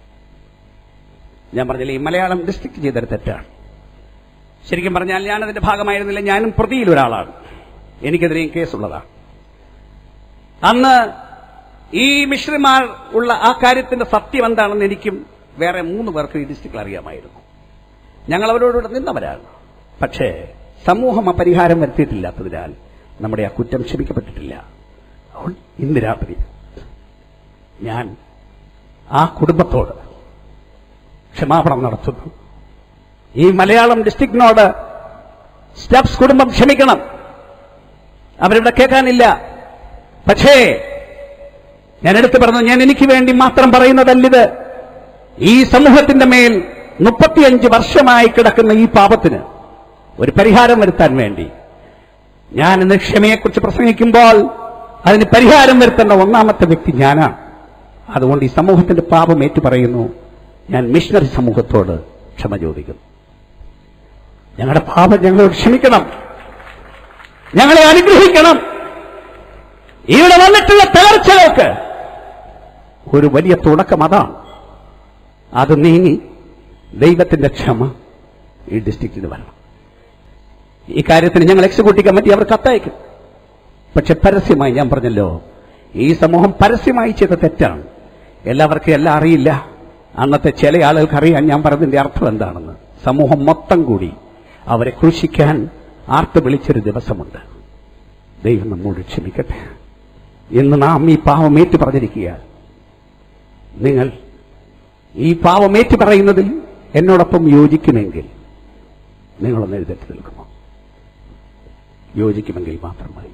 ഞാൻ പറഞ്ഞില്ല ഈ മലയാളം ഡിസ്ട്രിക്ട് ചെയ്തൊരു തെറ്റാണ് ശരിക്കും പറഞ്ഞാൽ ഞാനതിന്റെ ഭാഗമായിരുന്നില്ല ഞാനും പ്രതിയിൽ ഒരാളാണ് എനിക്കെതിരെയും കേസുള്ളതാണ് അന്ന് ഈ മിശ്രമാർ ഉള്ള ആ കാര്യത്തിന്റെ സത്യം എന്താണെന്ന് എനിക്കും വേറെ മൂന്ന് പേർക്ക് ഈ ഡിസ്ട്രിക്റ്റിൽ അറിയാമായിരുന്നു ഞങ്ങൾ അവരോടുകൂടെ നിന്നവരാണ് പക്ഷേ സമൂഹം ആ പരിഹാരം വരുത്തിയിട്ടില്ലാത്തതിനാൽ നമ്മുടെ ആ കുറ്റം ക്ഷമിക്കപ്പെട്ടിട്ടില്ല അപ്പോൾ ഇന്ന് രാത്രി ഞാൻ ആ കുടുംബത്തോട് ക്ഷമാപണം നടത്തുന്നു ഈ മലയാളം ഡിസ്ട്രിക്റ്റിനോട് സ്റ്റെപ്സ് കുടുംബം ക്ഷമിക്കണം അവരിവിടെ കേൾക്കാനില്ല പക്ഷേ ഞാൻ എടുത്തു പറഞ്ഞു ഞാൻ എനിക്ക് വേണ്ടി മാത്രം പറയുന്നതല്ലിത് ഈ സമൂഹത്തിന്റെ മേൽ മുപ്പത്തിയഞ്ച് വർഷമായി കിടക്കുന്ന ഈ പാപത്തിന് ഒരു പരിഹാരം വരുത്താൻ വേണ്ടി ഞാൻ ഇന്ന് ക്ഷമയെക്കുറിച്ച് പ്രസംഗിക്കുമ്പോൾ അതിന് പരിഹാരം വരുത്തേണ്ട ഒന്നാമത്തെ വ്യക്തി ഞാനാണ് അതുകൊണ്ട് ഈ സമൂഹത്തിന്റെ പാപം ഏറ്റുപറയുന്നു ഞാൻ മിഷണറി സമൂഹത്തോട് ക്ഷമ ചോദിക്കുന്നു ഞങ്ങളുടെ പാപം ഞങ്ങളോട് ക്ഷമിക്കണം ഞങ്ങളെ അനുഗ്രഹിക്കണം ഇവിടെ വന്നിട്ടുള്ള തകർച്ചകൾക്ക് ഒരു വലിയ തുടക്കം അതാണ് അത് നീങ്ങി ദൈവത്തിന്റെ ക്ഷമ ഈ ഡിസ്ട്രിക്റ്റിന് വരണം ഈ കാര്യത്തിന് ഞങ്ങൾ എക്സിക്യൂട്ടീവ് കമ്മിറ്റി അവർ കത്തയക്കും പക്ഷെ പരസ്യമായി ഞാൻ പറഞ്ഞല്ലോ ഈ സമൂഹം പരസ്യമായി ചെയ്ത തെറ്റാണ് എല്ലാവർക്കും എല്ലാം അറിയില്ല അന്നത്തെ ചില ആളുകൾക്ക് അറിയാൻ ഞാൻ പറഞ്ഞതിന്റെ അർത്ഥം എന്താണെന്ന് സമൂഹം മൊത്തം കൂടി അവരെ ക്രൂശിക്കാൻ ആർത്ത് വിളിച്ചൊരു ദിവസമുണ്ട് ദൈവം നമ്മോട് ക്ഷമിക്കട്ടെ ഇന്ന് നാം ഈ പാവം ഏറ്റു പറഞ്ഞിരിക്കുക നിങ്ങൾ ഈ പാവം ഏറ്റു പറയുന്നതിൽ എന്നോടൊപ്പം യോജിക്കുമെങ്കിൽ നിങ്ങളൊന്ന് എഴുന്നേറ്റ് നിൽക്കുമോ യോജിക്കുമെങ്കിൽ മാത്രം മതി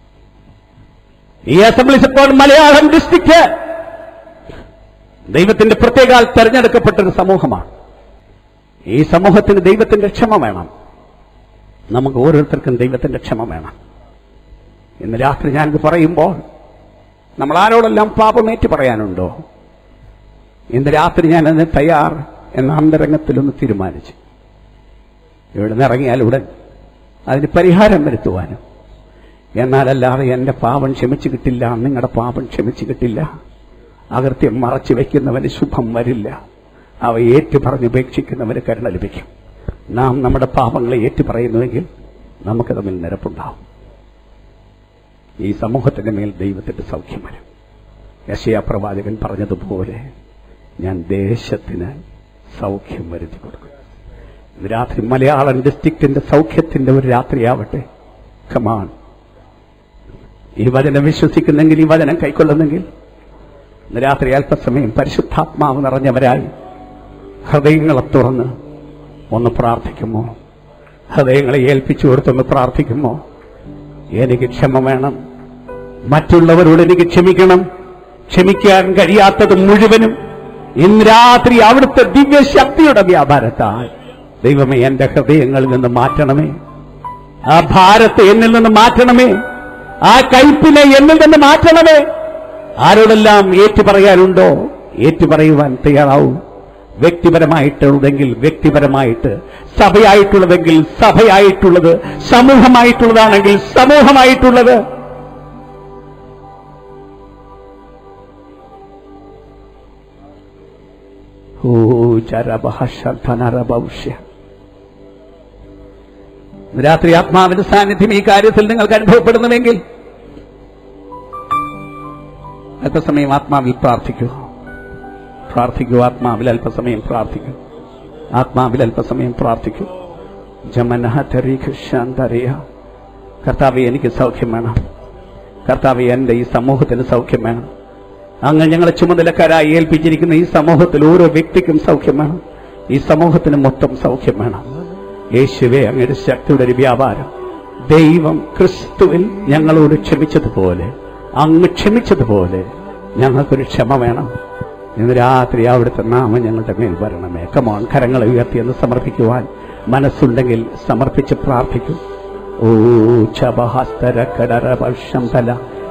ഈ അസംബ്ലി ഇപ്പോൾ മലയാളം ഡിസ്ട്രിക്ട് ദൈവത്തിന്റെ പ്രത്യേകാൽ തെരഞ്ഞെടുക്കപ്പെട്ട ഒരു സമൂഹമാണ് ഈ സമൂഹത്തിന് ദൈവത്തിന്റെ ക്ഷമ വേണം നമുക്ക് ഓരോരുത്തർക്കും ദൈവത്തിന്റെ ക്ഷമ വേണം ഇന്ന് രാത്രി ഞാനിത് പറയുമ്പോൾ നമ്മൾ ആരോടെല്ലാം പാപമേറ്റ് പറയാനുണ്ടോ ഇന്ന് രാത്രി ഞാൻ അതിന് തയ്യാർ എന്ന അന്തരംഗത്തിലൊന്ന് തീരുമാനിച്ചു ഇവിടെ നിന്ന് ഇറങ്ങിയാൽ ഉടൻ അതിന് പരിഹാരം വരുത്തുവാനും എന്നാലല്ലാതെ എന്റെ പാപം ക്ഷമിച്ചു കിട്ടില്ല നിങ്ങളുടെ പാപം ക്ഷമിച്ചു കിട്ടില്ല അകൃത്യം മറച്ചു വയ്ക്കുന്നവന് ശുഭം വരില്ല അവ ഏറ്റു പറഞ്ഞുപേക്ഷിക്കുന്നവന് കരുണ ലഭിക്കും നാം നമ്മുടെ പാപങ്ങളെ ഏറ്റു പറയുന്നുവെങ്കിൽ നമുക്ക് തമ്മിൽ നിരപ്പുണ്ടാവും ഈ സമൂഹത്തിന്റെ മേൽ ദൈവത്തിന്റെ സൗഖ്യം വരും യശയാ പ്രവാചകൻ പറഞ്ഞതുപോലെ ഞാൻ ദേശത്തിന് സൗഖ്യം വരുത്തി കൊടുക്കും ഇന്ന് രാത്രി മലയാളം ഡിസ്ട്രിക്റ്റിന്റെ സൗഖ്യത്തിന്റെ ഒരു രാത്രിയാവട്ടെ കമാൺ ഈ വചനം വിശ്വസിക്കുന്നെങ്കിൽ ഈ വചനം കൈക്കൊള്ളുന്നെങ്കിൽ ഇന്ന് രാത്രി അല്പസമയം പരിശുദ്ധാത്മാവ് നിറഞ്ഞവരായി ഹൃദയങ്ങളെ തുറന്ന് ഒന്ന് പ്രാർത്ഥിക്കുമോ ഹൃദയങ്ങളെ ഏൽപ്പിച്ചു കൊടുത്തൊന്ന് പ്രാർത്ഥിക്കുമോ എനിക്ക് ക്ഷമ വേണം മറ്റുള്ളവരോട് എനിക്ക് ക്ഷമിക്കണം ക്ഷമിക്കാൻ കഴിയാത്തത് മുഴുവനും ഇന്ന് രാത്രി അവിടുത്തെ ദിവ്യശക്തിയുടെ വ്യാപാരത്താൽ ദൈവമേ എന്റെ ഹൃദയങ്ങളിൽ നിന്ന് മാറ്റണമേ ആ ഭാരത്തെ എന്നിൽ നിന്ന് മാറ്റണമേ ആ കയ്പിനെ എന്നിൽ നിന്ന് മാറ്റണമേ ആരോടെല്ലാം ഏറ്റുപറയാനുണ്ടോ ഏറ്റുപറയുവാൻ തയ്യാറാവും വ്യക്തിപരമായിട്ടുള്ളതെങ്കിൽ വ്യക്തിപരമായിട്ട് സഭയായിട്ടുള്ളതെങ്കിൽ സഭയായിട്ടുള്ളത് സമൂഹമായിട്ടുള്ളതാണെങ്കിൽ സമൂഹമായിട്ടുള്ളത് ഓ ചരഭാഷ രാത്രി ആത്മാവിന്റെ സാന്നിധ്യം ഈ കാര്യത്തിൽ നിങ്ങൾക്ക് അനുഭവപ്പെടുന്നുവെങ്കിൽ അല്പസമയം ആത്മാവിൽ പ്രാർത്ഥിക്കൂ പ്രാർത്ഥിക്കൂ ആത്മാവിൽ അല്പസമയം പ്രാർത്ഥിക്കൂ ആത്മാവിൽ അല്പസമയം പ്രാർത്ഥിക്കൂ ജമനഹരിയ കർത്താവ് എനിക്ക് സൗഖ്യം വേണം കർത്താവ് എന്റെ ഈ സമൂഹത്തിന് സൗഖ്യം വേണം അങ്ങ് ഞങ്ങളെ ചുമതലക്കാരായി ഏൽപ്പിച്ചിരിക്കുന്ന ഈ സമൂഹത്തിൽ ഓരോ വ്യക്തിക്കും സൗഖ്യം വേണം ഈ സമൂഹത്തിന് മൊത്തം സൗഖ്യം വേണം യേശുവെ അങ്ങയുടെ ശക്തിയുടെ ഒരു വ്യാപാരം ദൈവം ക്രിസ്തുവിൽ ഞങ്ങളോട് ക്ഷമിച്ചതുപോലെ അങ്ങ് ക്ഷമിച്ചതുപോലെ ഞങ്ങൾക്കൊരു ക്ഷമ വേണം ഇന്ന് രാത്രി അവിടുത്തെ നാമം ഞങ്ങളുടെ മേൽ വരണമേ കമോൺ കരങ്ങളെ ഉയർത്തി എന്ന് സമർപ്പിക്കുവാൻ മനസ്സുണ്ടെങ്കിൽ സമർപ്പിച്ച് പ്രാർത്ഥിക്കും ഓ ചബഹസ്തരക്കടരപക്ഷം തല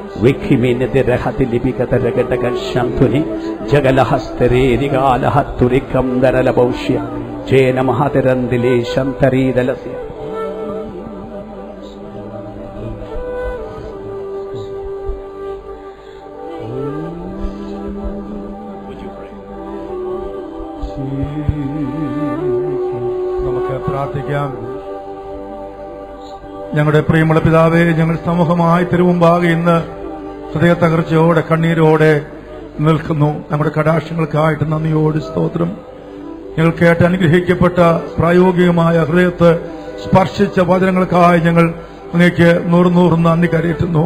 വിഖിമിനിതിരഹതിലിപികതരഘടകശംധുനി ജഗലഹസ്തരേരികാലഹത്തുരിക്കം ദരലഭൗഷ്യ ചേന മഹതിരന്തിലേശം തരീതലസ്യ നമുക്ക് പ്രാർത്ഥിക്കാം ഞങ്ങളുടെ പ്രിയമുള്ള പിതാവേ ഞങ്ങൾ സമൂഹമായി തിരുമുമ്പാകെ ഇന്ന് ഹൃദയ തകർച്ചയോടെ കണ്ണീരോടെ നിൽക്കുന്നു നമ്മുടെ കടാക്ഷങ്ങൾക്കായിട്ട് നന്ദിയോട് സ്തോത്രം ഞങ്ങൾ കേട്ട് അനുഗ്രഹിക്കപ്പെട്ട പ്രായോഗികമായ ഹൃദയത്തെ സ്പർശിച്ച വചനങ്ങൾക്കായി ഞങ്ങൾ അങ്ങേക്ക് നൂറ് നൂറ് നന്ദി കരയറ്റുന്നു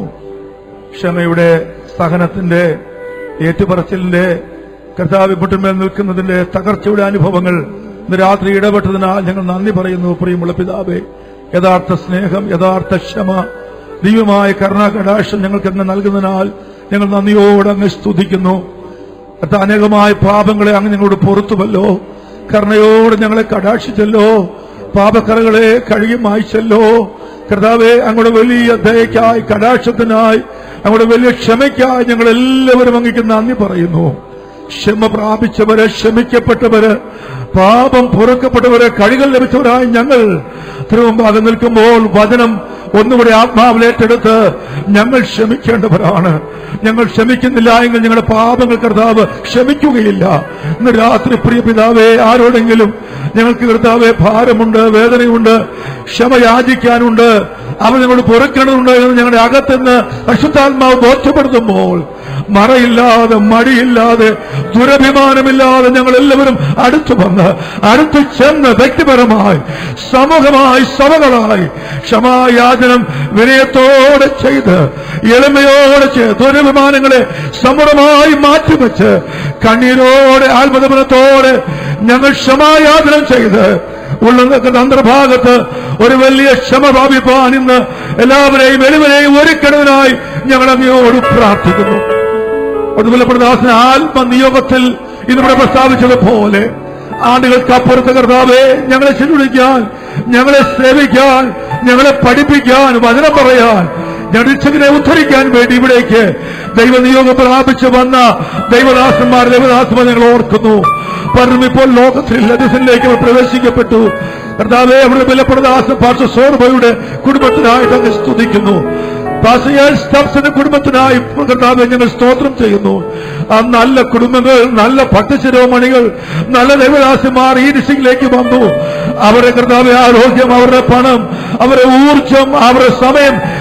ക്ഷമയുടെ സഹനത്തിന്റെ ഏറ്റുപറച്ചിലിന്റെ കർത്താവ് പൊട്ടുമേൽ നിൽക്കുന്നതിന്റെ തകർച്ചയുടെ അനുഭവങ്ങൾ ഇന്ന് രാത്രി ഇടപെട്ടതിനാൽ ഞങ്ങൾ നന്ദി പറയുന്നു പ്രിയമുള്ള പിതാവേ യഥാർത്ഥ സ്നേഹം യഥാർത്ഥ ക്ഷമ ദിവ്യമായ കരുണാകടാക്ഷം ഞങ്ങൾക്ക് അങ്ങ് നൽകുന്നതിനാൽ ഞങ്ങൾ നന്ദിയോടെ അങ്ങ് സ്തുതിക്കുന്നു അത്ത അനേകമായ പാപങ്ങളെ അങ്ങ് ഞങ്ങളോട് പുറത്തുവല്ലോ കരുണയോട് ഞങ്ങളെ കടാക്ഷിച്ചല്ലോ പാപക്കറകളെ കഴുകി മായ്ച്ചല്ലോ കർത്താവെ അങ്ങോട്ട് വലിയ ദയക്കായി കടാക്ഷത്തിനായി അങ്ങോട്ട് വലിയ ക്ഷമയ്ക്കായി ഞങ്ങൾ എല്ലാവരും അങ്ങേക്ക് നന്ദി പറയുന്നു ക്ഷമ പ്രാപിച്ചവര് ക്ഷമിക്കപ്പെട്ടവര് പാപം പുറക്കപ്പെട്ടവര് കഴികൾ ലഭിച്ചവരായി ഞങ്ങൾ തിരുവമ്പാകെ നിൽക്കുമ്പോൾ വചനം ഒന്നുകൂടെ ആത്മാവിലേറ്റെടുത്ത് ഞങ്ങൾ ക്ഷമിക്കേണ്ടവരാണ് ഞങ്ങൾ ക്ഷമിക്കുന്നില്ല എങ്കിൽ ഞങ്ങളുടെ പാപങ്ങൾ കർത്താവ് ക്ഷമിക്കുകയില്ല ഇന്ന് രാത്രി പ്രിയ പിതാവേ ആരോടെങ്കിലും ഞങ്ങൾക്ക് കർത്താവെ ഭാരമുണ്ട് വേദനയുണ്ട് ക്ഷമ യാചിക്കാനുണ്ട് അവർ ഞങ്ങളോട് പൊറുക്കേണ്ടതുണ്ട് എന്ന് ഞങ്ങളുടെ അകത്തുനിന്ന് അശുദ്ധാത്മാവ് ബോധ്യപ്പെടുത്തുമ്പോൾ മറയില്ലാതെ മടിയില്ലാതെ ദുരഭിമാനമില്ലാതെ ഞങ്ങൾ എല്ലാവരും അടുത്തു വന്ന് അടുത്ത് ചെന്ന് വ്യക്തിപരമായി സമൂഹമായി സഭകളായി ക്ഷമായാചനം വിനയത്തോടെ ചെയ്ത് എളിമയോടെ ചെയ്ത് ദുരഭിമാനങ്ങളെ സമൂലമായി മാറ്റിവെച്ച് കണ്ണീരോടെ ആത്മതപനത്തോടെ ഞങ്ങൾ ക്ഷമായാചനം ചെയ്ത് ഉള്ള അന്തർഭാഗത്ത് ഒരു വലിയ ക്ഷമ പ്രാപിപ്പാൻ ഇന്ന് എല്ലാവരെയും എളിവരെയും ഒരുക്കണതിനായി ഞങ്ങൾ അങ്ങയോട് പ്രാർത്ഥിക്കുന്നു ഒടുവിലപ്പെടുന്ന ആത്മനിയോഗത്തിൽ ഇന്നിവിടെ പ്രസ്താവിച്ചതുപോലെ ആണ്ടുകൾക്ക് അപ്പുറത്ത് കർത്താവെ ഞങ്ങളെ ശുശ്രൂഷിക്കാൻ ഞങ്ങളെ സേവിക്കാൻ ഞങ്ങളെ പഠിപ്പിക്കാൻ വചനം പറയാൻ ഞടിച്ചതിനെ ഉദ്ധരിക്കാൻ വേണ്ടി ഇവിടേക്ക് ദൈവനിയോഗം പ്രാപിച്ചു വന്ന ദൈവദാസന്മാർ ദൈവദാസന്മാർ ഞങ്ങൾ ഓർക്കുന്നു പലരും ഇപ്പോൾ ലോകത്തിൽ ലതിസിലേക്ക് പ്രവേശിക്കപ്പെട്ടു കർത്താവെ അവിടെ ബലപ്പെടുന്ന ദാസൻ പാർശ്വ സോർബയുടെ കുടുംബത്തിനായിട്ട് അങ്ങ് സ്തുതിക്കുന്നു പാസയാൽ സ്റ്റബ്സിന്റെ കുടുംബത്തിനായി കർത്താവെ ഞങ്ങൾ സ്തോത്രം ചെയ്യുന്നു ആ നല്ല കുടുംബങ്ങൾ നല്ല ഭക്തശിരോമണികൾ നല്ല ദൈവദാസിമാർ ഈ ഡിസ്ട്രിക്റ്റിലേക്ക് വന്നു അവരുടെ കർത്താവെ ആരോഗ്യം അവരുടെ പണം അവരുടെ ഊർജം അവരുടെ സമയം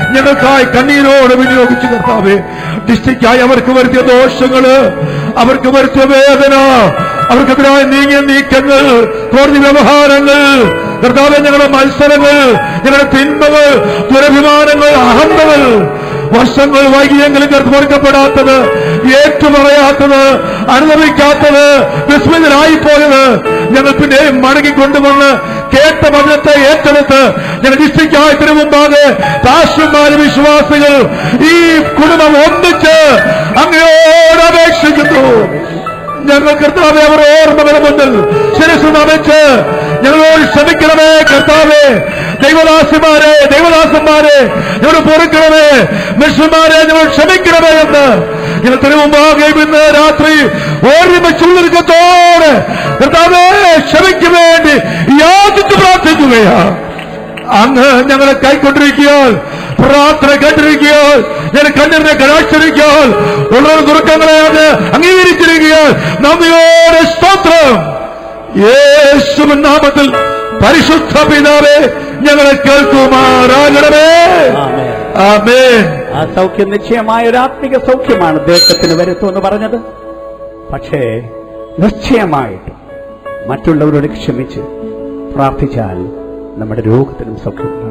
ഞങ്ങൾക്കായി കണ്ണീരോട് വിനിയോഗിച്ചു കർത്താവേ ഡിസ്ട്രിക്റ്റായി അവർക്ക് വരുത്തിയ ദോഷങ്ങള് അവർക്ക് വരുത്തിയ വേദന അവർക്കെതിരായ നീങ്ങിയ നീക്കങ്ങൾ കോടതി വ്യവഹാരങ്ങൾ കർത്താവെ ഞങ്ങളുടെ മത്സരങ്ങൾ ഞങ്ങളുടെ തിന്മകൾ ദുരഭിമാനങ്ങൾ അഹന്തകൾ വർഷങ്ങൾ വൈകിയെങ്കിലും പൊറുക്കപ്പെടാത്തത് ഏറ്റുപറയാത്തത് അനുഭവിക്കാത്തത് വിസ്മിതരായി പോയത് ഞങ്ങൾ പിന്നെയും മടങ്ങി കൊണ്ടുവന്ന് കേട്ട വചനത്തെ ഏറ്റെടുത്ത് ഞങ്ങൾ ഡിസ്ട്രിക്റ്റായതിനു മുമ്പാകെ ദാസ്യന്മാര് വിശ്വാസികൾ ഈ കുടുംബം ഒന്നിച്ച് അങ്ങയോട് അപേക്ഷിക്കുന്നു ഞങ്ങൾ കർത്താവെ അവർ ഓർമ്മകളുടെ മുന്നിൽ ശിരസ് നമിച്ച് ഞങ്ങളോട് ക്ഷമിക്കണമേ കർത്താവെ ദൈവദാസിമാരെ ദൈവദാസന്മാരെ ഞങ്ങൾ പൊറുക്കണമേ മിഷന്മാരെ ഞങ്ങൾ ക്ഷമിക്കണമേ എന്ന് ഞങ്ങൾ തിരുമുമ്പാകെ ഇന്ന് രാത്രി ഒരുമിച്ചുള്ളൊരുക്കത്തോടെ കർത്താവെ ക്ഷമിക്കു വേണ്ടി യാചിച്ച് പ്രാർത്ഥിക്കുകയാണ് അങ്ങ് ഞങ്ങളെ കൈക്കൊണ്ടിരിക്കുകയാൽ പ്രാർത്ഥന കേട്ടിരിക്കുകയാൽ ഞാൻ കണ്ണിനെ കടാക്ഷരിക്കുകയാൽ ഉള്ള ദുർക്കങ്ങളെ അങ്ങ് അംഗീകരിച്ചിരിക്കുകയാൽ നന്ദിയോടെ സ്തോത്രം യേശുവിൻ നാമത്തിൽ പരിശുദ്ധ പിതാവേ ഞങ്ങളെ കേൾക്കുമാറാകണമേ ആമേൻ ആ സൗഖ്യം നിശ്ചയമായ ഒരു ആത്മിക സൗഖ്യമാണ് ദേശത്തിന് വരുത്തുമെന്ന് പറഞ്ഞത് പക്ഷേ നിശ്ചയമായിട്ട് മറ്റുള്ളവരോട് ക്ഷമിച്ച് പ്രാർത്ഥിച്ചാൽ നമ്മുടെ രോഗത്തിനും സൗഖ്യമുണ്ടാകും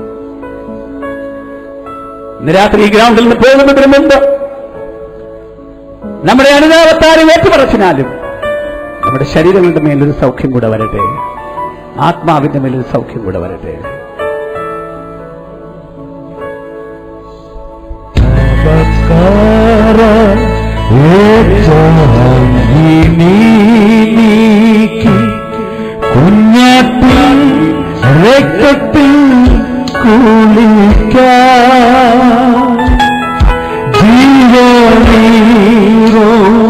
ഇന്ന് രാത്രി ഈ ഗ്രൗണ്ടിൽ നിന്ന് പോകുന്നതിന് മുമ്പ് നമ്മുടെ അനുതാപത്താരും ഏറ്റുപറച്ചിനാലും നമ്മുടെ ശരീരങ്ങളുടെ മേലൊരു സൗഖ്യം കൂടെ വരട്ടെ ആത്മാവിന്റെ മേലൊരു സൗഖ്യം കൂടെ വരട്ടെ കുഞ്ഞാട്ടിൽ രക്തത്തിൽ കുളിക്ക ജീവനീരോ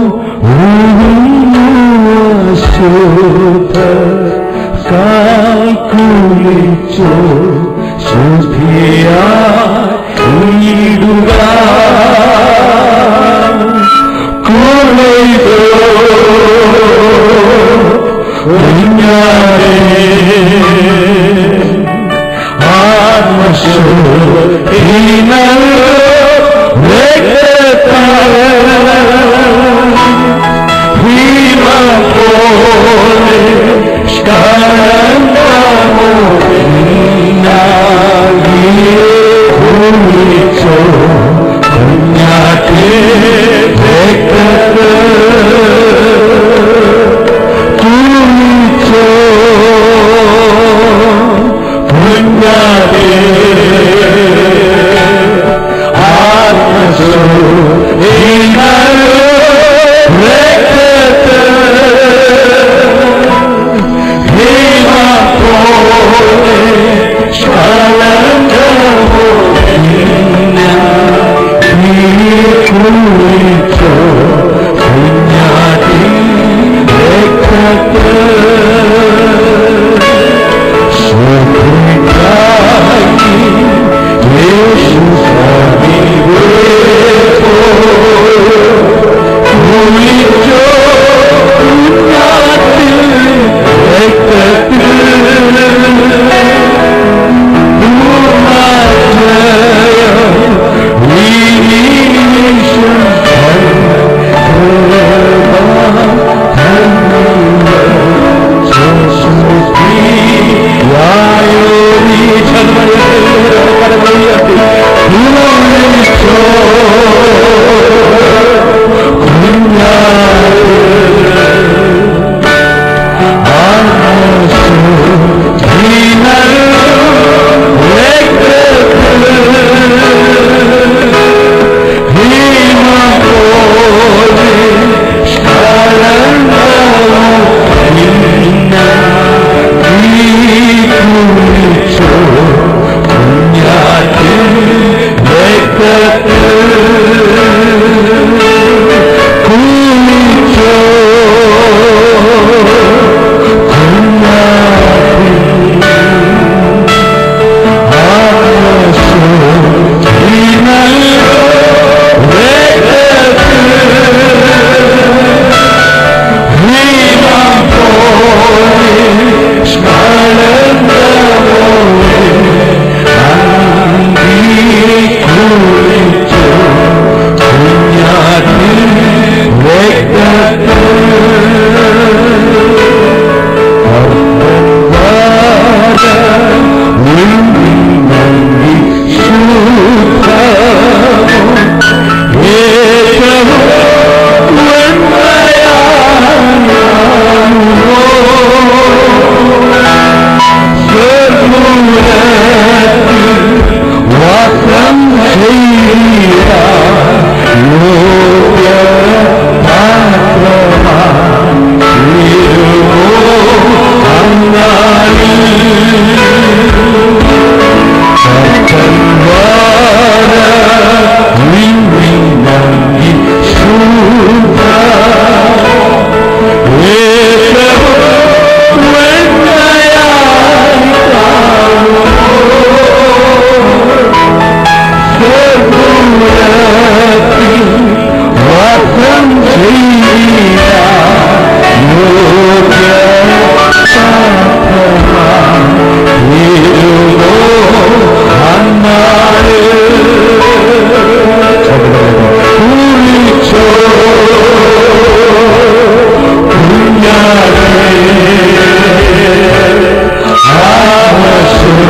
ശുദ്ധ കാൽ കുളിച്ചോ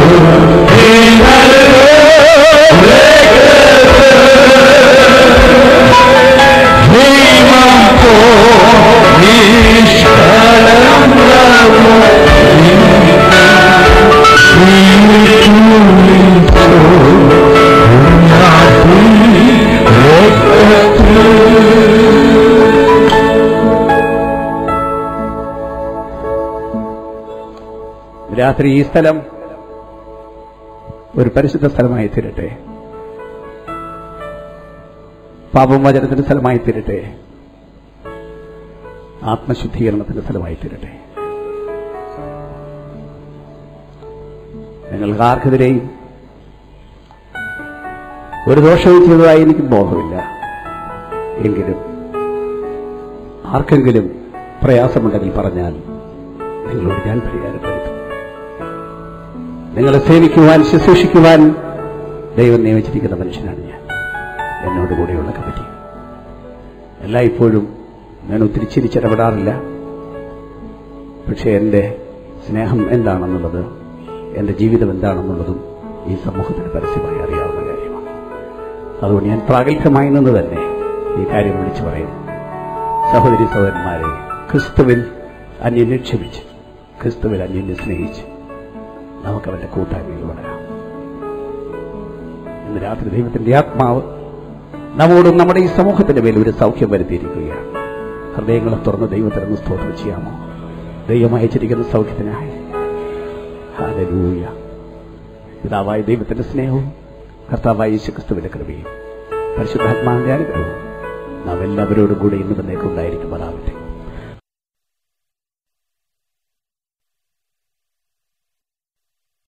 രാത്രി ഈ സ്ഥലം ഒരു പരിശുദ്ധ സ്ഥലമായി തീരട്ടെ പാപമോചനത്തിന്റെ സ്ഥലമായി തീരട്ടെ ആത്മശുദ്ധീകരണത്തിന്റെ സ്ഥലമായി തീരട്ടെ നിങ്ങൾക്ക് ആർക്കെതിരെയും ഒരു ദോഷവും ചെയ്തതായി എനിക്ക് ബോധമില്ല എങ്കിലും ആർക്കെങ്കിലും പ്രയാസമുണ്ടെങ്കിൽ പറഞ്ഞാൽ നിങ്ങളോട് ഞാൻ പരിഹാരപ്പെടുത്തും നിങ്ങളെ സേവിക്കുവാൻ ശുശ്രൂഷിക്കുവാൻ ദൈവം നിയമിച്ചിരിക്കുന്ന മനുഷ്യനാണ് ഞാൻ എന്നോട് കൂടെയുള്ള കമ്മിറ്റി എല്ലായ്പ്പോഴും ഞാൻ ഒത്തിരി ചിരിച്ചിടപെടാറില്ല പക്ഷേ എൻ്റെ സ്നേഹം എന്താണെന്നുള്ളത് എൻ്റെ ജീവിതം എന്താണെന്നുള്ളതും ഈ സമൂഹത്തിന് പരസ്യമായി അറിയാവുന്ന കാര്യമാണ് അതുകൊണ്ട് ഞാൻ പ്രാഗൽഭ്യമായി നിന്ന് തന്നെ ഈ കാര്യം വിളിച്ചു പറയുന്നു സഹോദരി സഹോദരന്മാരെ ക്രിസ്തുവിൽ അന്യനെ ക്ഷമിച്ച് ക്രിസ്തുവിൽ അന്യനെ സ്നേഹിച്ച് നമുക്ക് അവന്റെ കൂട്ടായ്മയിൽ വളരാം ഇന്ന് രാത്രി ദൈവത്തിന്റെ ആത്മാവ് നമ്മോടും നമ്മുടെ ഈ സമൂഹത്തിന്റെ മേൽ ഒരു സൗഖ്യം വരുത്തിയിരിക്കുകയാണ് ഹൃദയങ്ങളെ തുറന്ന് ദൈവത്തിനൊന്ന് സ്തോത്രം ചെയ്യാമോ ദൈവം അയച്ചിരിക്കുന്ന സൗഖ്യത്തിനായി ഹാലലൂയ പിതാവായ ദൈവത്തിന്റെ സ്നേഹവും കർത്താവായ യേശു ക്രിസ്തുവിന്റെ കൃപയും പരിശുദ്ധാത്മാവിന്റെ അനുഗ്രഹവും നാം എല്ലാവരോടും കൂടി ഇന്ന് വന്നേക്കുണ്ടായിരിക്കുമാറാവട്ടെ